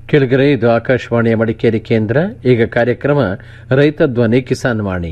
ಕೆಳಗರೆ ಇದು ಆಕಾಶವಾಣಿಯ ಮಡಿಕೇರಿ ಕೇಂದ್ರ ಈಗ ಕಾರ್ಯಕ್ರಮ ರೈತ ಧ್ವನಿ ಕಿಸಾನ್ ವಾಣಿ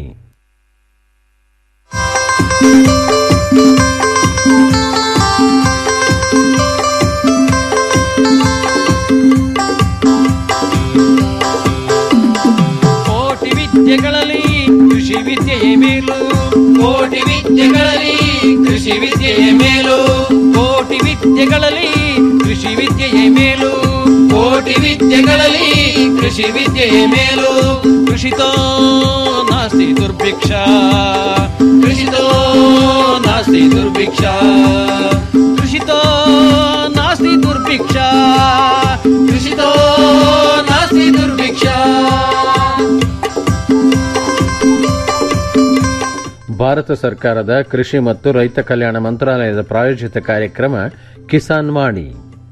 ಕೋಟಿ ವಿದ್ಯೆಗಳಲ್ಲಿ ಕೃಷಿ ವಿದ್ಯೆಯೇ ಮೇಲು ಕೋಟಿ ವಿದ್ಯೆಗಳಲ್ಲಿ ಕೃಷಿ ವಿದ್ಯೆಯೇ ಮೇಲು ಕೋಟಿ ವಿದ್ಯೆಗಳಲ್ಲಿ ಕೃಷಿ ವಿದ್ಯೆಯೇ ಮೇಲು ಕೋಟಿ ವಿದ್ಯೆಗಳಲ್ಲಿ ಕೃಷಿ ವಿದ್ಯೆಯೇ ಮೇಲು ಕೃಷಿತೋ ನಾಸ್ತಿ ದುರ್ಭಿಕ್ಷ ಕೃಷಿತೋ ನಾಸ್ತಿ ದುರ್ಭಿಕ್ಷ ಕೃಷಿತೋ ನಾಸ್ತಿ ದುರ್ಭಿಕ್ಷ ಕೃಷಿತೋ ನಾಸ್ತಿ ದುರ್ಭಿಕ್ಷ ಭಾರತ ಸರ್ಕಾರದ ಕೃಷಿ ಮತ್ತು ರೈತ ಕಲ್ಯಾಣ ಮಂತ್ರಾಲಯದ ಪ್ರಾಯೋಜಿತ ಕಾರ್ಯಕ್ರಮ ಕಿಸಾನ್ ವಾಣಿ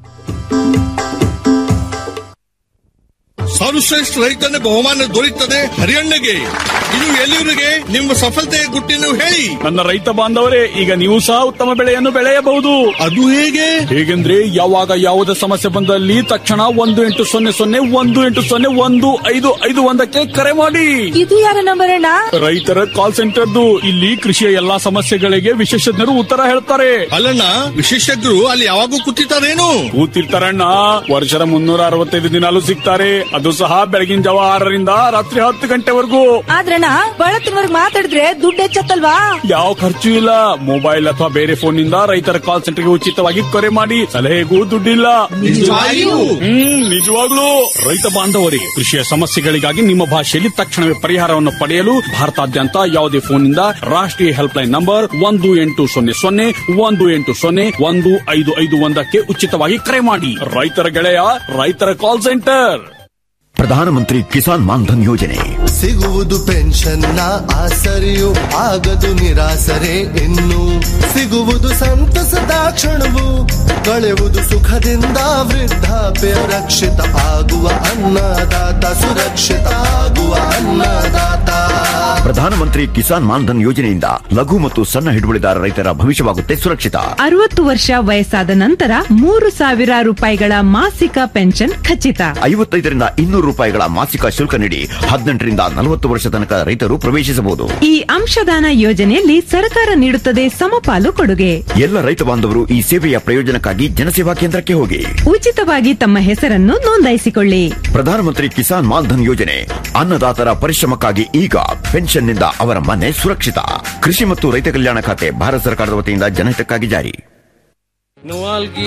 ಸರ್ವಶ್ರೇಷ್ಠ ರೈತನ ಬಹುಮಾನ ದೊರೆಯುತ್ತದೆ ಹರಿಯಣ್ಣಗೆ ಇದು ಎಲ್ಲಿವರಿಗೆ ನಿಮ್ಮ ಸಫಲತೆಯ ಗುಟ್ಟಿನ ಹೇಳಿ ನನ್ನ ರೈತ ಬಾಂಧವರೇ ಈಗ ನೀವು ಸಹ ಉತ್ತಮ ಬೆಳೆಯನ್ನು ಬೆಳೆಯಬಹುದು ಅದು ಹೇಗೆ ಹೇಗೆಂದ್ರೆ ಯಾವಾಗ ಯಾವುದೇ ಸಮಸ್ಯೆ ಬಂದಲ್ಲಿ ತಕ್ಷಣ ಒಂದು ಎಂಟು ಸೊನ್ನೆ ಸೊನ್ನೆ ಒಂದು ಎಂಟು ಸೊನ್ನೆ ಒಂದು ಐದು ಐದು ಒಂದಕ್ಕೆ ಕರೆ ಮಾಡಿ ಇದು ಯಾರ ನಂಬರ್ ಅಣ್ಣ ರೈತರ ಕಾಲ್ ಸೆಂಟರ್ದು ಇಲ್ಲಿ ಕೃಷಿಯ ಎಲ್ಲಾ ಸಮಸ್ಯೆಗಳಿಗೆ ವಿಶೇಷಜ್ಞರು ಉತ್ತರ ಹೇಳ್ತಾರೆ ಅಲ್ಲಣ್ಣ ವಿಶೇಷಜ್ಞರು ಅಲ್ಲಿ ಯಾವಾಗೂ ಕೂತಿರ್ತಾರೇನು ಕೂತಿರ್ತಾರಣ್ಣ ವರ್ಷದ ಮುನ್ನೂರ ಅರವತ್ತೈದು ದಿನಾಲು ಸಿಗ್ತಾರೆ ಅದು ಸಹ ಬೆಳಗಿನ ಜಾವ ಆರರಿಂದ ರಾತ್ರಿ ಹತ್ತು ಗಂಟೆವರೆಗೂ ಆದ್ರಣ್ಣ ಬಳತ್ತಿನವರ್ಗ್ ಮಾತಾಡಿದ್ರೆ ದುಡ್ಡು ಹೆಚ್ಚತ್ತಲ್ವಾ ಯಾವ ಖರ್ಚು ಇಲ್ಲ ಮೊಬೈಲ್ ಅಥವಾ ಬೇರೆ ಫೋನ್ ನಿಂದ ರೈತರ ಕಾಲ್ ಸೆಂಟರ್ಗೆ ಉಚಿತವಾಗಿ ಕರೆ ಮಾಡಿ ಸಲಹೆಗೂ ದುಡ್ಡಿಲ್ಲ ನಿಜವಾಗಿಯೂ? ಹ್ಮ್ ನಿಜವಾಗ್ಲೂ ರೈತ ಬಾಂಧವರಿಗೆ ಕೃಷಿಯ ಸಮಸ್ಯೆಗಳಿಗಾಗಿ ನಿಮ್ಮ ಭಾಷೆಯಲ್ಲಿ ತಕ್ಷಣವೇ ಪರಿಹಾರವನ್ನು ಪಡೆಯಲು ಭಾರತಾದ್ಯಂತ ಯಾವುದೇ ಫೋನ್ನಿಂದ ರಾಷ್ಟ್ರೀಯ ಹೆಲ್ಪ್ ಲೈನ್ ನಂಬರ್ ಒಂದು ಎಂಟು ಸೊನ್ನೆ ಸೊನ್ನೆ ಒಂದು ಎಂಟು ಸೊನ್ನೆ ಒಂದು ಐದು ಐದು ಒಂದಕ್ಕೆ ಉಚಿತವಾಗಿ ಕರೆ ಮಾಡಿ ರೈತರ ಗೆಳೆಯ ರೈತರ ಕಾಲ್ ಸೆಂಟರ್ ಪ್ರಧಾನಮಂತ್ರಿ ಕಿಸಾನ್ ಮಾನ್ಧನ್ ಯೋಜನೆ ಸಿಗುವುದು ಪೆನ್ಷನ್ನ ಆಸರೆಯು ಆಗದು ನಿರಾಸರೆ ಇನ್ನು ಸಿಗುವುದು ಸಂತಸದ ಕ್ಷಣವು ಕಳೆವುದು ಸುಖದಿಂದ ವೃದ್ಧಾಪ್ಯ ರಕ್ಷಿತ ಆಗುವ ಅನ್ನದಾತ ಸುರಕ್ಷಿತ ಆಗುವ ಅನ್ನದಾತ ಪ್ರಧಾನಮಂತ್ರಿ ಕಿಸಾನ್ ಮಾನ್ಧನ್ ಯೋಜನೆಯಿಂದ ಲಘು ಮತ್ತು ಸಣ್ಣ ಹಿಡುವಳಿದಾರ ರೈತರ ಭವಿಷ್ಯವಾಗುತ್ತೆ ಸುರಕ್ಷಿತ ಅರವತ್ತು ವರ್ಷ ವಯಸ್ಸಾದ ನಂತರ ಮೂರು ಸಾವಿರ ರೂಪಾಯಿಗಳ ಮಾಸಿಕ ಪೆನ್ಷನ್ ಖಚಿತ ಐವತ್ತೈದರಿಂದ ಇನ್ನೂರು ರೂಪಾಯಿಗಳ ಮಾಸಿಕ ಶುಲ್ಕ ನೀಡಿ ಹದಿನೆಂಟರಿಂದ ನಲವತ್ತು ವರ್ಷ ತನಕ ರೈತರು ಪ್ರವೇಶಿಸಬಹುದು ಈ ಅಂಶದಾನ ಯೋಜನೆಯಲ್ಲಿ ಸರ್ಕಾರ ನೀಡುತ್ತದೆ ಸಮಪಾಲು ಕೊಡುಗೆ ಎಲ್ಲ ರೈತ ಬಾಂಧವರು ಈ ಸೇವೆಯ ಪ್ರಯೋಜನಕ್ಕಾಗಿ ಜನಸೇವಾ ಕೇಂದ್ರಕ್ಕೆ ಹೋಗಿ ಉಚಿತವಾಗಿ ತಮ್ಮ ಹೆಸರನ್ನು ನೋಂದಾಯಿಸಿಕೊಳ್ಳಿ ಪ್ರಧಾನಮಂತ್ರಿ ಕಿಸಾನ್ ಮಾನ್ಧನ್ ಯೋಜನೆ ಅನ್ನದಾತರ ಪರಿಶ್ರಮಕ್ಕಾಗಿ ಈಗ ಪೆನ್ಷನ್ನಿಂದ ಅವರ ಮನೆ ಸುರಕ್ಷಿತ ಕೃಷಿ ಮತ್ತು ರೈತ ಕಲ್ಯಾಣ ಖಾತೆ ಭಾರತ ಸರ್ಕಾರದ ವತಿಯಿಂದ ಜನಹಿತಕ್ಕಾಗಿ ಜಾರಿ ನುವಾಲ್ಗಿ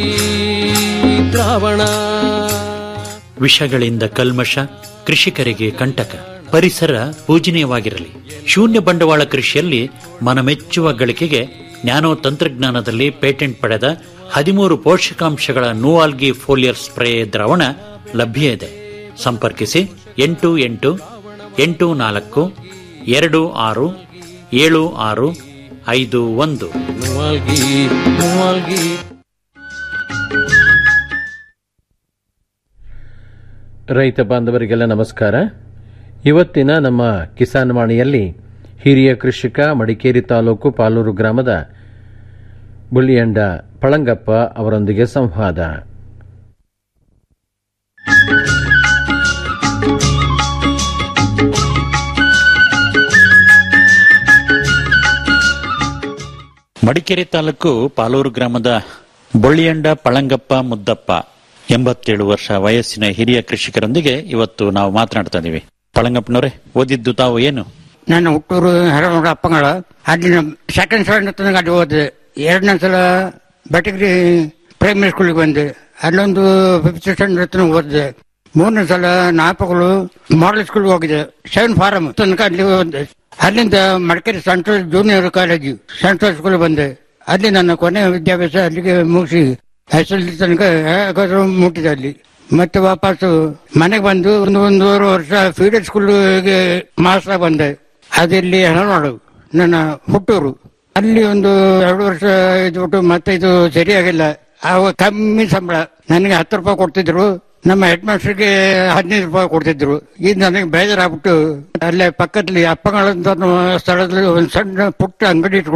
ದ್ರಾವಣ ವಿಷಗಳಿಂದ ಕಲ್ಮಶ ಕೃಷಿಕರಿಗೆ ಕಂಟಕ ಪರಿಸರ ಪೂಜನೀಯವಾಗಿರಲಿ ಶೂನ್ಯ ಬಂಡವಾಳ ಕೃಷಿಯಲ್ಲಿ ಮನಮೆಚ್ಚುವ ಗಳಿಕೆಗೆ ನ್ಯಾನೋ ತಂತ್ರಜ್ಞಾನದಲ್ಲಿ ಪೇಟೆಂಟ್ ಪಡೆದ ಹದಿಮೂರು ಪೋಷಕಾಂಶಗಳ ನೂವಾಲ್ಗಿ ಫೋಲಿಯರ್ ಸ್ಪ್ರೇ ದ್ರಾವಣ ಲಭ್ಯ ಇದೆ ಸಂಪರ್ಕಿಸಿ ಎಂಟು ಎಂಟು ಎಂಟು ನಾಲ್ಕು ಎರಡು ಆರು ಏಳು ಆರು ಐದು ಒಂದು ನುವಾಲ್ಗಿ ನುವಾಲ್ಗಿ ರೈತ ಬಾಂಧವರಿಗೆಲ್ಲ ನಮಸ್ಕಾರ ಇವತ್ತಿನ ನಮ್ಮ ಕಿಸಾನ್ ವಾಣಿಯಲ್ಲಿ ಹಿರಿಯ ಕೃಷಿಕ ಮಡಿಕೇರಿ ತಾಲೂಕು ಪಾಲೂರು ಗ್ರಾಮದ ಬುಳ್ಳಿಯಂಡ ಪಳಂಗಪ್ಪ ಅವರೊಂದಿಗೆ ಸಂವಾದ ಮಡಿಕೇರಿ ತಾಲೂಕು ಪಾಲೂರು ಗ್ರಾಮದ ಬೊಳ್ಳಿಯಂಡ ಪಳಂಗಪ್ಪ ಮುದ್ದಪ್ಪ ಎಂಬತ್ತೇಳು ವರ್ಷ ವಯಸ್ಸಿನ ಹಿರಿಯ ಕೃಷಿಕರೊಂದಿಗೆ ಇವತ್ತು ನಾವು ಮಾತನಾಡ್ತಾ ಇದೀವಿ ಪಳಂಗಪ್ಪನವರೇ ಓದಿದ್ದು ತಾವು ಏನು ನಾನು ಹುಟ್ಟೂರು ಹೆರಮೂರು ಅಪ್ಪಂಗಳ ಅಲ್ಲಿನ ಸೆಕೆಂಡ್ ಸ್ಟ್ಯಾಂಡರ್ಡ್ ತನಕ ಅಲ್ಲಿ ಓದಿದೆ ಎರಡನೇ ಸಲ ಬೆಟಗಿರಿ ಪ್ರೈಮರಿ ಸ್ಕೂಲಿಗೆ ಬಂದೆ ಅಲ್ಲೊಂದು ಫಿಫ್ತ್ ಸ್ಟ್ಯಾಂಡರ್ಡ್ ತನಕ ಓದಿದೆ ಮೂರನೇ ಸಲ ನಾಪಗಳು ಮಾಡಲ್ ಸ್ಕೂಲ್ಗೆ ಹೋಗಿದೆ ಸೆವೆನ್ ಫಾರಂ ತನಕ ಅಲ್ಲಿ ಓದಿದೆ ಅಲ್ಲಿಂದ Madikeri central junior college central school ಬಂದೆ ಅಲ್ಲಿ ನನ್ನ ಕೊನೆಯ ವಿದ್ಯಾಭ್ಯಾಸ ಅಲ್ಲಿಗೆ ಮುಗಿಸಿ ಎಸ್ ಎಲ್ ಸಿ ತನಕ ಹೇಗಾದ್ರೂ ಮುಟ್ಟಿದೆ ಅಲ್ಲಿ ಮತ್ತೆ ವಾಪಸ್ಸು ಮನೆಗೆ ಬಂದು ಒಂದು ಒಂದೂವರೆ ವರ್ಷ ಫೀಡರ್ ಸ್ಕೂಲ್ಗೆ ಮಾಸ್ಟರ್ ಬಂದೆ ಅದಿಲ್ಲಿ ಹಲವಾರು ನನ್ನ ಹುಟ್ಟೂರು ಅಲ್ಲಿ ಒಂದು ಎರಡು ವರ್ಷ ಇದ್ಬಿಟ್ಟು ಮತ್ತೆ ಇದು ಸರಿಯಾಗಿಲ್ಲ ಆವಾಗ ಕಮ್ಮಿ ಸಂಬಳ ನನಗೆ ಹತ್ತು ರೂಪಾಯಿ ಕೊಡ್ತಿದ್ರು ನಮ್ಮ ಹೆಡ್ ಮಾಸ್ಟರ್ಗೆ ಹದಿನೈದು ರೂಪಾಯಿ ಕೊಡ್ತಿದ್ರು ಇದು ನನಗೆ ಬೇಜಾರಾಗ್ಬಿಟ್ಟು ಅಲ್ಲೇ ಪಕ್ಕದಲ್ಲಿ ಅಪ್ಪಗಳಂತ ಅನ್ನೋ ಸ್ಥಳದಲ್ಲಿ ಒಂದು ಸಣ್ಣ ಪುಟ್ಟ ಅಂಗಡಿ ಇಟ್ಕೊಂಡೆ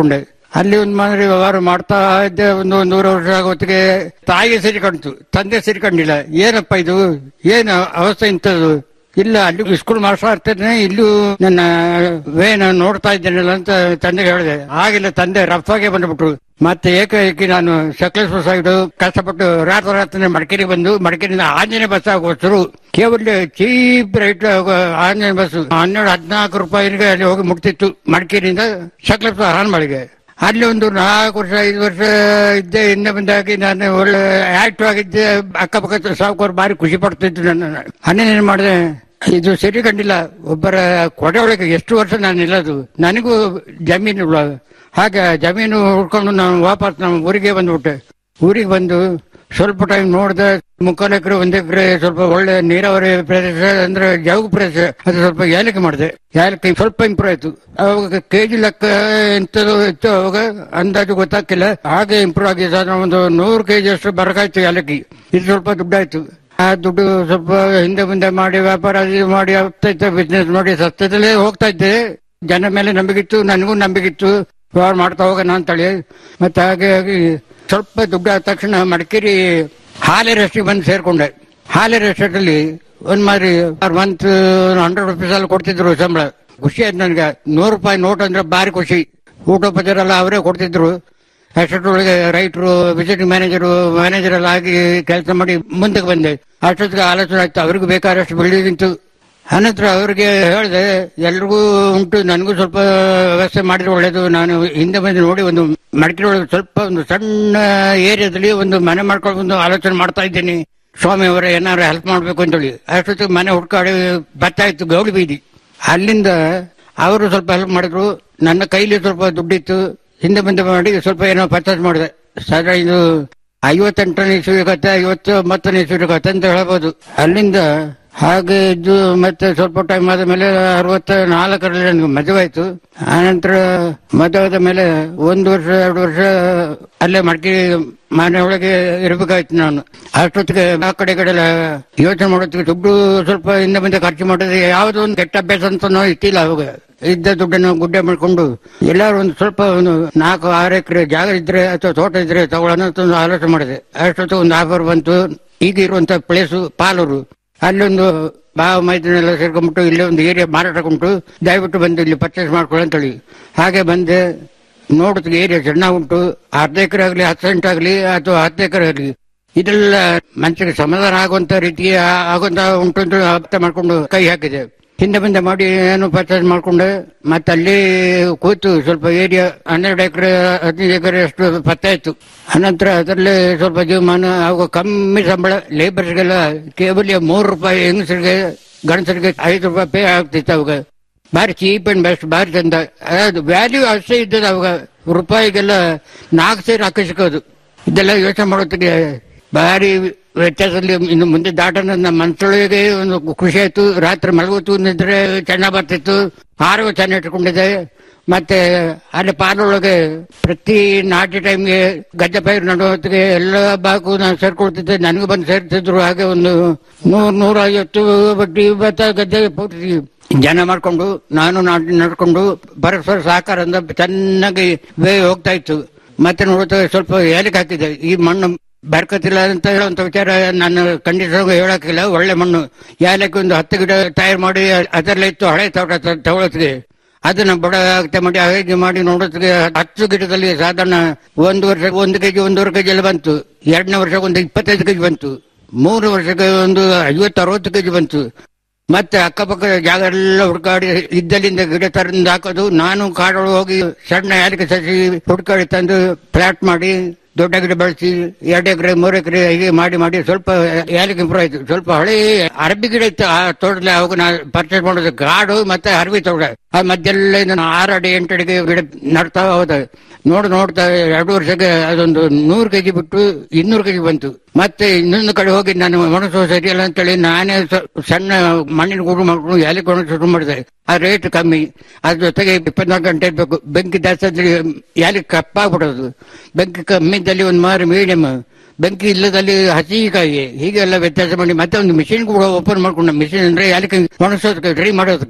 ಅಲ್ಲಿ ಒಂದು ಮಾದರಿ ವ್ಯವಹಾರ ಮಾಡ್ತಾ ಇದ್ದೆ ಒಂದು ಒಂದೂವರೆ ವರ್ಷ ಆಗೋತ್ತಿಗೆ ತಾಯಿ ಸೇರಿಕೊಂಡಿತು ತಂದೆ ಸೇರಿಕೊಂಡಿಲ್ಲ ಏನಪ್ಪ ಇದು ಏನು ಅವಸ್ಥೆ ಇಂಥದ್ದು ಇಲ್ಲ ಅಲ್ಲಿ ಸ್ಕೂಲ್ ಮಾಸ್ಟರ್ ಆಗ್ತೇನೆ ಇಲ್ಲೂ ನನ್ನ ವೇನ ನೋಡ್ತಾ ಇದ್ದೇನಲ್ಲ ಅಂತ ತಂದೆಗೆ ಹೇಳಿದೆ ಆಗಿಲ್ಲ ತಂದೆ ರಫಾಗೆ ಬಂದ್ಬಿಟ್ರು ಮತ್ತೆ ಏಕಾಏಕಿ ನಾನು ಸಕಲೇಶ್ವರ ಸೈಡ್ ಕಷ್ಟಪಟ್ಟು ರಾತ್ರಿ ರಾತ್ರಿ ಮಡಿಕೇರಿ ಬಂದು ಮಡಿಕೇರಿಯಿಂದ ಆಂಜನೇಯ ಬಸ್ ಆಗೋಸ್ರು ಕೇವಲ ಚೀಪ್ ರೈಟ್ ಆಂಜನೇಯ ಬಸ್ ಹನ್ನೆರಡು ಹದಿನಾಲ್ಕು ರೂಪಾಯಿಗೆ ಅಲ್ಲಿ ಹೋಗಿ ಮುಟ್ತಿತ್ತು ಮಡಿಕೇರಿಯಿಂದ ಸಕಲೇಶ್ವರ ಹಾನ್ಮಳಿಗೆ ಅಲ್ಲಿ ಒಂದು ನಾಲ್ಕು ವರ್ಷ ಐದು ವರ್ಷ ಇದ್ದೆ ಹಿಂದೆ ಬಂದಾಗಿ ನಾನು ಒಳ್ಳೆ ಆಕ್ಟಿವ್ ಆಗಿದ್ದೆ ಅಕ್ಕಪಕ್ಕ ಸಾವುಕಾರ ಬಾರಿ ಖುಷಿ ಪಡ್ತಿದ್ದು ನನ್ನ ಹನ್ನೇನು ಮಾಡಿದೆ ಇದು ಸರಿ ಕಂಡಿಲ್ಲ ಒಬ್ಬರ ಕೊಡೆ ಒಳಗೆ ಎಷ್ಟು ವರ್ಷ ನಾನು ನಿಲ್ಲೋದು ನನಗೂ ಜಮೀನು ಇಲ್ಲ ಹಾಗೆ ಜಮೀನು ಹುಡ್ಕೊಂಡು ನಾನು ವಾಪಸ್ ನಮ್ಮ ಊರಿಗೆ ಬಂದ್ಬಿಟ್ಟೆ ಊರಿಗೆ ಬಂದು ಸ್ವಲ್ಪ ಟೈಮ್ ನೋಡಿದೆ ಮುಕ್ಕಾಲು ಎಕರೆ ಒಂದ್ ಎಕರೆ ಸ್ವಲ್ಪ ಒಳ್ಳೆ ನೀರಾವರಿ ಪ್ರದೇಶ ಅಂದ್ರೆ ಜೌಗು ಪ್ರದೇಶ ಅದು ಸ್ವಲ್ಪ ಏಲಕ್ಕಿ ಮಾಡಿದೆ ಏಲಕ್ಕಿ ಸ್ವಲ್ಪ ಇಂಪ್ರೂವ್ ಆಯ್ತು ಅವಾಗ ಕೆಜಿ ಲೆಕ್ಕ ಎಂತದು ಇತ್ತು ಅವಾಗ ಅಂದಾಜು ಗೊತ್ತಾಗ್ತಿಲ್ಲ ಹಾಗೆ ಇಂಪ್ರೂವ್ ಆಗಿ ಸಾಧಾರಣ ಒಂದು ನೂರು ಕೆಜಿ ಅಷ್ಟು ಬರಕಾಯ್ತು ಏಲಕ್ಕಿ ಇದು ಸ್ವಲ್ಪ ದುಡ್ಡಾಯ್ತು ಆ ದುಡ್ಡು ಸ್ವಲ್ಪ ಹಿಂದೆ ಮುಂದೆ ಮಾಡಿ ವ್ಯಾಪಾರ ಅದು ಇದು ಮಾಡಿ ಹೋಗ್ತಾ ಇದ್ದೆ ಬಿಸ್ನೆಸ್ ಮಾಡಿ ಸಸ್ಯದಲ್ಲೇ ಹೋಗ್ತಾ ಇದ್ದೆ ಜನ ಮೇಲೆ ನಂಬಿಕಿತ್ತು ನನಗೂ ನಂಬಿಕಿತ್ತು ವ್ಯವಹಾರ ಮಾಡ್ತಾ ಹೋಗೋಣ ಅಂತೇಳಿ ಮತ್ತೆ ಹಾಗೆ ಆಗಿ ಸ್ವಲ್ಪ ದುಡ್ಡು ಆದ ತಕ್ಷಣ ಮಡಿಕೇರಿ ಹಾಲೆ ರೆಸ್ಟಿಗೆ ಬಂದು ಸೇರ್ಕೊಂಡೆ ಹಾಲೆ ರೆಸ್ಟೇಟ್ ಅಲ್ಲಿ ಒಂದ್ ಮಾರಿ ಪರ್ ಮಂತ್ ಹಂಡ್ರೆಡ್ ರುಪೀಸ್ ಅಲ್ಲಿ ಕೊಡ್ತಿದ್ರು ಸಂಬಳ ಖುಷಿ ಆಯ್ತು ನನಗೆ ನೂರು ರೂಪಾಯಿ ನೋಟ್ ಅಂದ್ರೆ ಭಾರಿ ಖುಷಿ ಊಟೋಪಚಾರ ಎಲ್ಲ ಅವರೇ ಕೊಡ್ತಿದ್ರು ಅಷ್ಟೊತ್ತೊಳಗೆ ರೈತರು ವಿಸಿಟಿಂಗ್ ಮ್ಯಾನೇಜರು ಮ್ಯಾನೇಜರ್ ಎಲ್ಲ ಆಗಿ ಕೆಲಸ ಮಾಡಿ ಮುಂದಕ್ಕೆ ಬಂದೆ ಅಷ್ಟೊತ್ತಿಗೆ ಆಲೋಚನೆ ಆಯ್ತು ಅವ್ರಿಗೂ ಬೇಕಾದಷ್ಟು ಬೆಳೆದಿಂತು ಅನಂತರ ಅವ್ರಿಗೆ ಹೇಳಿದೆ ಎಲ್ರಿಗೂ ಉಂಟು ನನಗೂ ಸ್ವಲ್ಪ ವ್ಯವಸ್ಥೆ ಮಾಡಿದ್ರೆ ಒಳ್ಳೇದು ನಾನು ಹಿಂದೆ ಬಂದು ನೋಡಿ ಒಂದು ಮಡಿಕೆರೆ ಒಳಗೆ ಸ್ವಲ್ಪ ಒಂದು ಸಣ್ಣ ಏರಿಯಾದಲ್ಲಿ ಒಂದು ಮನೆ ಮಾಡ್ಕೊಂಡು ಒಂದು ಆಲೋಚನೆ ಮಾಡ್ತಾ ಇದ್ದೀನಿ ಸ್ವಾಮಿ ಅವರ ಏನಾದ್ರು ಹೆಲ್ಪ್ ಮಾಡ್ಬೇಕು ಅಂತೇಳಿ ಅಷ್ಟೊತ್ತಿಗೆ ಮನೆ ಹುಡ್ಕಾಡಿ ಬತ್ತಾಯ್ತು ಗೌಳಿ ಬೀದಿ ಅಲ್ಲಿಂದ ಅವರು ಸ್ವಲ್ಪ ಹೆಲ್ಪ್ ಮಾಡಿದ್ರು ನನ್ನ ಕೈಲಿ ಸ್ವಲ್ಪ ದುಡ್ಡಿತ್ತು ಹಿಂದೆ ಮುಂದೆ ಮಾಡಿ ಸ್ವಲ್ಪ ಏನೋ ಪರ್ಚೇಸ್ ಮಾಡಿದೆ ಸಾಧಾರಣ ಇದು ಐವತ್ತೆಂಟನೇ ಇಸ್ವಿ ಕತೆ ಐವತ್ತು ಒಂಬತ್ತನೇ ಇಸ್ವಿ ಕತೆ ಅಂತ ಹೇಳ್ಬೋದು ಅಲ್ಲಿಂದ ಹಾಗೆ ಇದ್ದು ಮತ್ತೆ ಸ್ವಲ್ಪ ಟೈಮ್ ಆದ ಮೇಲೆ ಅರವತ್ತ ನಾಲ್ಕರಲ್ಲಿ ನನಗೆ ಮದುವೆ ಆಯ್ತು ಆನಂತರ ಮದುವೆ ಆದ ಮೇಲೆ ಒಂದು ವರ್ಷ ಎರಡು ವರ್ಷ ಅಲ್ಲೇ ಮಡ್ಕಿ ಮನೆ ಒಳಗೆ ಇರಬೇಕಾಯ್ತು ನಾನು ಅಷ್ಟೊತ್ತಿಗೆ ಆ ಕಡೆ ಈ ಕಡೆ ಎಲ್ಲ ಯೋಚನೆ ಮಾಡೋದಕ್ಕೆ ದುಡ್ಡು ಸ್ವಲ್ಪ ಹಿಂದೆ ಮುಂದೆ ಖರ್ಚು ಮಾಡಿದ್ರೆ ಯಾವುದೋ ಒಂದು ಕೆಟ್ಟ ಅಭ್ಯಾಸ ಅಂತ ಇಟ್ಟಿಲ್ಲ ಅವಾಗ ಇದ್ದ ದುಡ್ಡನ್ನು ಗುಡ್ಡೆ ಮಾಡ್ಕೊಂಡು ಎಲ್ಲಾರು ಒಂದು ಸ್ವಲ್ಪ ಒಂದು ನಾಲ್ಕು ಆರು ಎಕರೆ ಜಾಗ ಇದ್ರೆ ಅಥವಾ ತೋಟ ಇದ್ರೆ ತಗೊಳ್ಳೋಣ ಅಂತ ಒಂದು ಆಲೋಚನೆ ಮಾಡಿದೆ ಅಷ್ಟೊತ್ತು ಒಂದು ಆಫರ್ ಬಂತು ಈಗ ಇರುವಂತ ಪ್ಲೇಸು ಪಾಲೂರು ಅಲ್ಲೊಂದು ಬಾವ ಮೈದಾನೆಲ್ಲ ಸೇರ್ಕೊಂಡ್ಬಿಟ್ಟು ಇಲ್ಲೇ ಒಂದು ಏರಿಯಾ ಮಾರಾಟ ಉಂಟು ದಯವಿಟ್ಟು ಬಂದು ಇಲ್ಲಿ ಪರ್ಚೇಸ್ ಮಾಡ್ಕೊಳ್ಳಿ ಅಂತೇಳಿ ಹಾಗೆ ಬಂದೆ ನೋಡಿದ್ರೆ ಏರಿಯಾ ಚೆನ್ನಾಗುಂಟು ಅರ್ಧ ಎಕರೆ ಆಗಲಿ ಹತ್ತು ಸೆಂಟ್ ಆಗಲಿ ಅಥವಾ ಹತ್ತು ಎಕರೆ ಆಗಲಿ ಇದೆಲ್ಲ ಮನುಷ್ಯರಿಗೆ ಸಮಾಧಾನ ಆಗುವಂತ ರೀತಿಯ ಆಗುವಂತ ಉಂಟು ಅಂತ ಅರ್ಥ ಮಾಡ್ಕೊಂಡು ಕೈ ಹಾಕಿದೆ ಹಿಂದೆ ಮುಂದೆ ಮಾಡಿ ಏನು ಪರ್ಚೇಸ್ ಮಾಡ್ಕೊಂಡೆ ಮತ್ತೆ ಅಲ್ಲಿ ಕೂತು ಸ್ವಲ್ಪ ಏರಿಯಾ ಹನ್ನೆರಡು ಎಕರೆ ಹದಿನೈದು ಎಕರೆ ಅಷ್ಟು ಪತ್ತಾಯ್ತು ಅನಂತರ ಅದರಲ್ಲೇ ಸ್ವಲ್ಪ ಜೀವಮಾನ ಅವಾಗ ಕಮ್ಮಿ ಸಂಬಳ ಲೇಬರ್ಸ್ಗೆಲ್ಲ ಕೇವಲ ಮೂರು ರೂಪಾಯಿ ಹೆಂಗಸರಿಗೆ ಗಂಡಸರಿಗೆ ಐದು ರೂಪಾಯಿ ಪೇ ಆಗ್ತಿತ್ತು ಅವಾಗ ಭಾರಿ ಚೀಪ್ ಅಂಡ್ ಬೆಸ್ಟ್ ಭಾರಿ ಚಂದ ಅದು ವ್ಯಾಲ್ಯೂ ಅಷ್ಟೇ ಇದ್ದದ್ದು ಅವಾಗ ರೂಪಾಯಿಗೆಲ್ಲ ನಾಲ್ಕು ಸೇರಿ ಹಾಕಿಸ್ಕೋದು ಇದೆಲ್ಲ ಯೋಚನೆ ಮಾಡೋದಕ್ಕೆ ಭಾರಿ ವ್ಯತ್ಯಾಸದಲ್ಲಿ ಇನ್ನು ಮುಂದೆ ದಾಟನ ನಮ್ಮ ಮನಸ್ಸೊಳಗೆ ಒಂದು ಖುಷಿ ಆಯ್ತು ರಾತ್ರಿ ಮಲಗುತ್ತು ನಿದ್ರೆ ಚೆನ್ನಾಗ್ ಬರ್ತಿತ್ತು ಆರೋಗ್ಯ ಚೆನ್ನಾಗಿ ಇಟ್ಕೊಂಡಿದೆ ಮತ್ತೆ ಅಲ್ಲಿ ಪಾಲೊಳಗೆ ಪ್ರತಿ ನಾಟಿ ಟೈಮ್ಗೆ ಗದ್ದೆ ಪೈರು ನಡುವತ್ತಿಗೆ ಎಲ್ಲ ಬಾಕು ನಾನು ಸೇರ್ಕೊಳ್ತಿದ್ದೆ ನನಗೂ ಬಂದು ಸೇರ್ತಿದ್ರು ಹಾಗೆ ಒಂದು ನೂರ್ ನೂರ ಐವತ್ತು ಬಡ್ಡಿ ಭತ್ತ ಗದ್ದೆ ಪೂರ್ತಿ ಜನ ಮಾಡ್ಕೊಂಡು ನಾನು ನಾಟಿ ನಡ್ಕೊಂಡು ಪರಸ್ಪರ ಸಹಕಾರದಿಂದ ಚೆನ್ನಾಗಿ ವೇ ಹೋಗ್ತಾ ಇತ್ತು ಮತ್ತೆ ನೋಡುತ್ತೆ ಸ್ವಲ್ಪ ಏಲಕ್ಕೆ ಹಾಕಿದೆ ಈ ಮಣ್ಣು ಬರ್ಕತಿಲ್ಲ ಅಂತ ಹೇಳುವಂತ ವಿಚಾರ ನಾನು ಖಂಡಿತ ಹೇಳಕ್ಕಿಲ್ಲ ಒಳ್ಳೆ ಮಣ್ಣು ಏಲಕ್ಕಿ ಒಂದು ಹತ್ತು ಗಿಡ ತಯಾರು ಮಾಡಿ ಅದರಲ್ಲೇ ಇತ್ತು ಹಳೆ ತೋಟ ತಗೊಳತ್ತಿಗೆ ಅದನ್ನ ಬಡ ಆಗ್ತಾ ಮಾಡಿ ಹಾಗೆ ಮಾಡಿ ನೋಡೋತ್ತಿಗೆ ಹತ್ತು ಗಿಡದಲ್ಲಿ ಸಾಧಾರಣ ಒಂದು ವರ್ಷ ಒಂದು ಕೆಜಿ ಒಂದೂವರೆ ಕೆಜಿ ಎಲ್ಲ ಬಂತು ಎರಡನೇ ವರ್ಷಕ್ಕೆ ಒಂದು ಇಪ್ಪತ್ತೈದು ಕೆಜಿ ಬಂತು ಮೂರು ವರ್ಷಕ್ಕೆ ಒಂದು ಐವತ್ತು ಅರವತ್ತು ಕೆಜಿ ಬಂತು ಮತ್ತೆ ಅಕ್ಕಪಕ್ಕ ಜಾಗ ಎಲ್ಲ ಹುಡುಕಾಡಿ ಇದ್ದಲ್ಲಿಂದ ಗಿಡ ತರಿಂದ ಹಾಕೋದು ನಾನು ಕಾಡೊಳಗೆ ಹೋಗಿ ಸಣ್ಣ ಏಲಕ್ಕಿ ಸಸಿ ಹುಡುಕಾಡಿ ತಂದು ಫ್ಲಾಟ್ ಮಾಡಿ ದೊಡ್ಡ ಗಿಡ ಬೆಳೆಸಿ ಎರಡು ಎಕರೆ ಮೂರು ಎಕರೆ ಹೀಗೆ ಮಾಡಿ ಮಾಡಿ ಸ್ವಲ್ಪ ಏಲಕ್ಕಿ ಇಂಪ್ರೂವ್ ಆಯ್ತು ಸ್ವಲ್ಪ ಹಳೆ ಅರಬಿ ಗಿಡ ಇತ್ತು ಆ ತೋಟದಲ್ಲಿ ಅವಾಗ ನಾ ಪರ್ಚೇಸ್ ಮಾಡೋದು ಕಾಡು ಮತ್ತೆ ಅರಬಿ ತೋಟ ಆ ಮಧ್ಯೆಲ್ಲ ನಾನು ಆರು ಅಡಿ ಎಂಟು ಅಡಿಗೆ ಗಿಡ ನಡ್ತಾ ಹೋದ ನೋಡ್ ನೋಡ್ತಾ ಎರಡು ವರ್ಷಕ್ಕೆ ಅದೊಂದು ನೂರು ಕೆಜಿ ಬಿಟ್ಟು ಇನ್ನೂರು ಕೆಜಿ ಬಂತು ಮತ್ತೆ ಇನ್ನೊಂದು ಕಡೆ ಹೋಗಿ ನಾನು ಒಣಸೋ ಸರಿಯಲ್ಲ ಅಂತೇಳಿ ನಾನೇ ಸ- ಸಣ್ಣ ಮಣ್ಣಿನ ಗೂಡು ಮಾಡ್ಕೊಂಡು ಏಲಕ್ಕಿ ಒಣಗಿಸಿ ಶುರು ಮಾಡಿದೆ ಆ ರೇಟ್ ಕಮ್ಮಿ ಅದ್ರ ಜೊತೆಗೆ ಇಪ್ಪತ್ನಾಲ್ಕು ಗಂಟೆ ಇರ್ಬೇಕು ಬೆಂಕಿ ಜಾಸ್ತಿ ಆದ್ರೆ ಏಲಕ್ಕಿ ಕಪ್ಪಾಗ್ಬಿಡೋದು ಬೆಂಕಿ ಕಮ್ಮಿದ್ದಲ್ಲಿ ಒಂದು ಮಾರು ಮೀಡಿಯಂ ಬೆಂಕಿ ಇಲ್ಲದಲ್ಲಿ ಹಸಿಕಾಯಿ ಹೀಗೆಲ್ಲ ವ್ಯತ್ಯಾಸ ಮಾಡಿ ಮತ್ತೆ ಒಂದು ಮಿಷಿನ್ ಕೂಡ ಓಪನ್ ಮಾಡ್ಕೊಂಡೆ ಮಿಷಿನ್ ಅಂದ್ರೆ ಏಲಕ್ಕಿ ಒಣಗಿಸೋದಕ್ಕೆ ಡ್ರೈ ಮಾಡೋದಕ್ಕೆ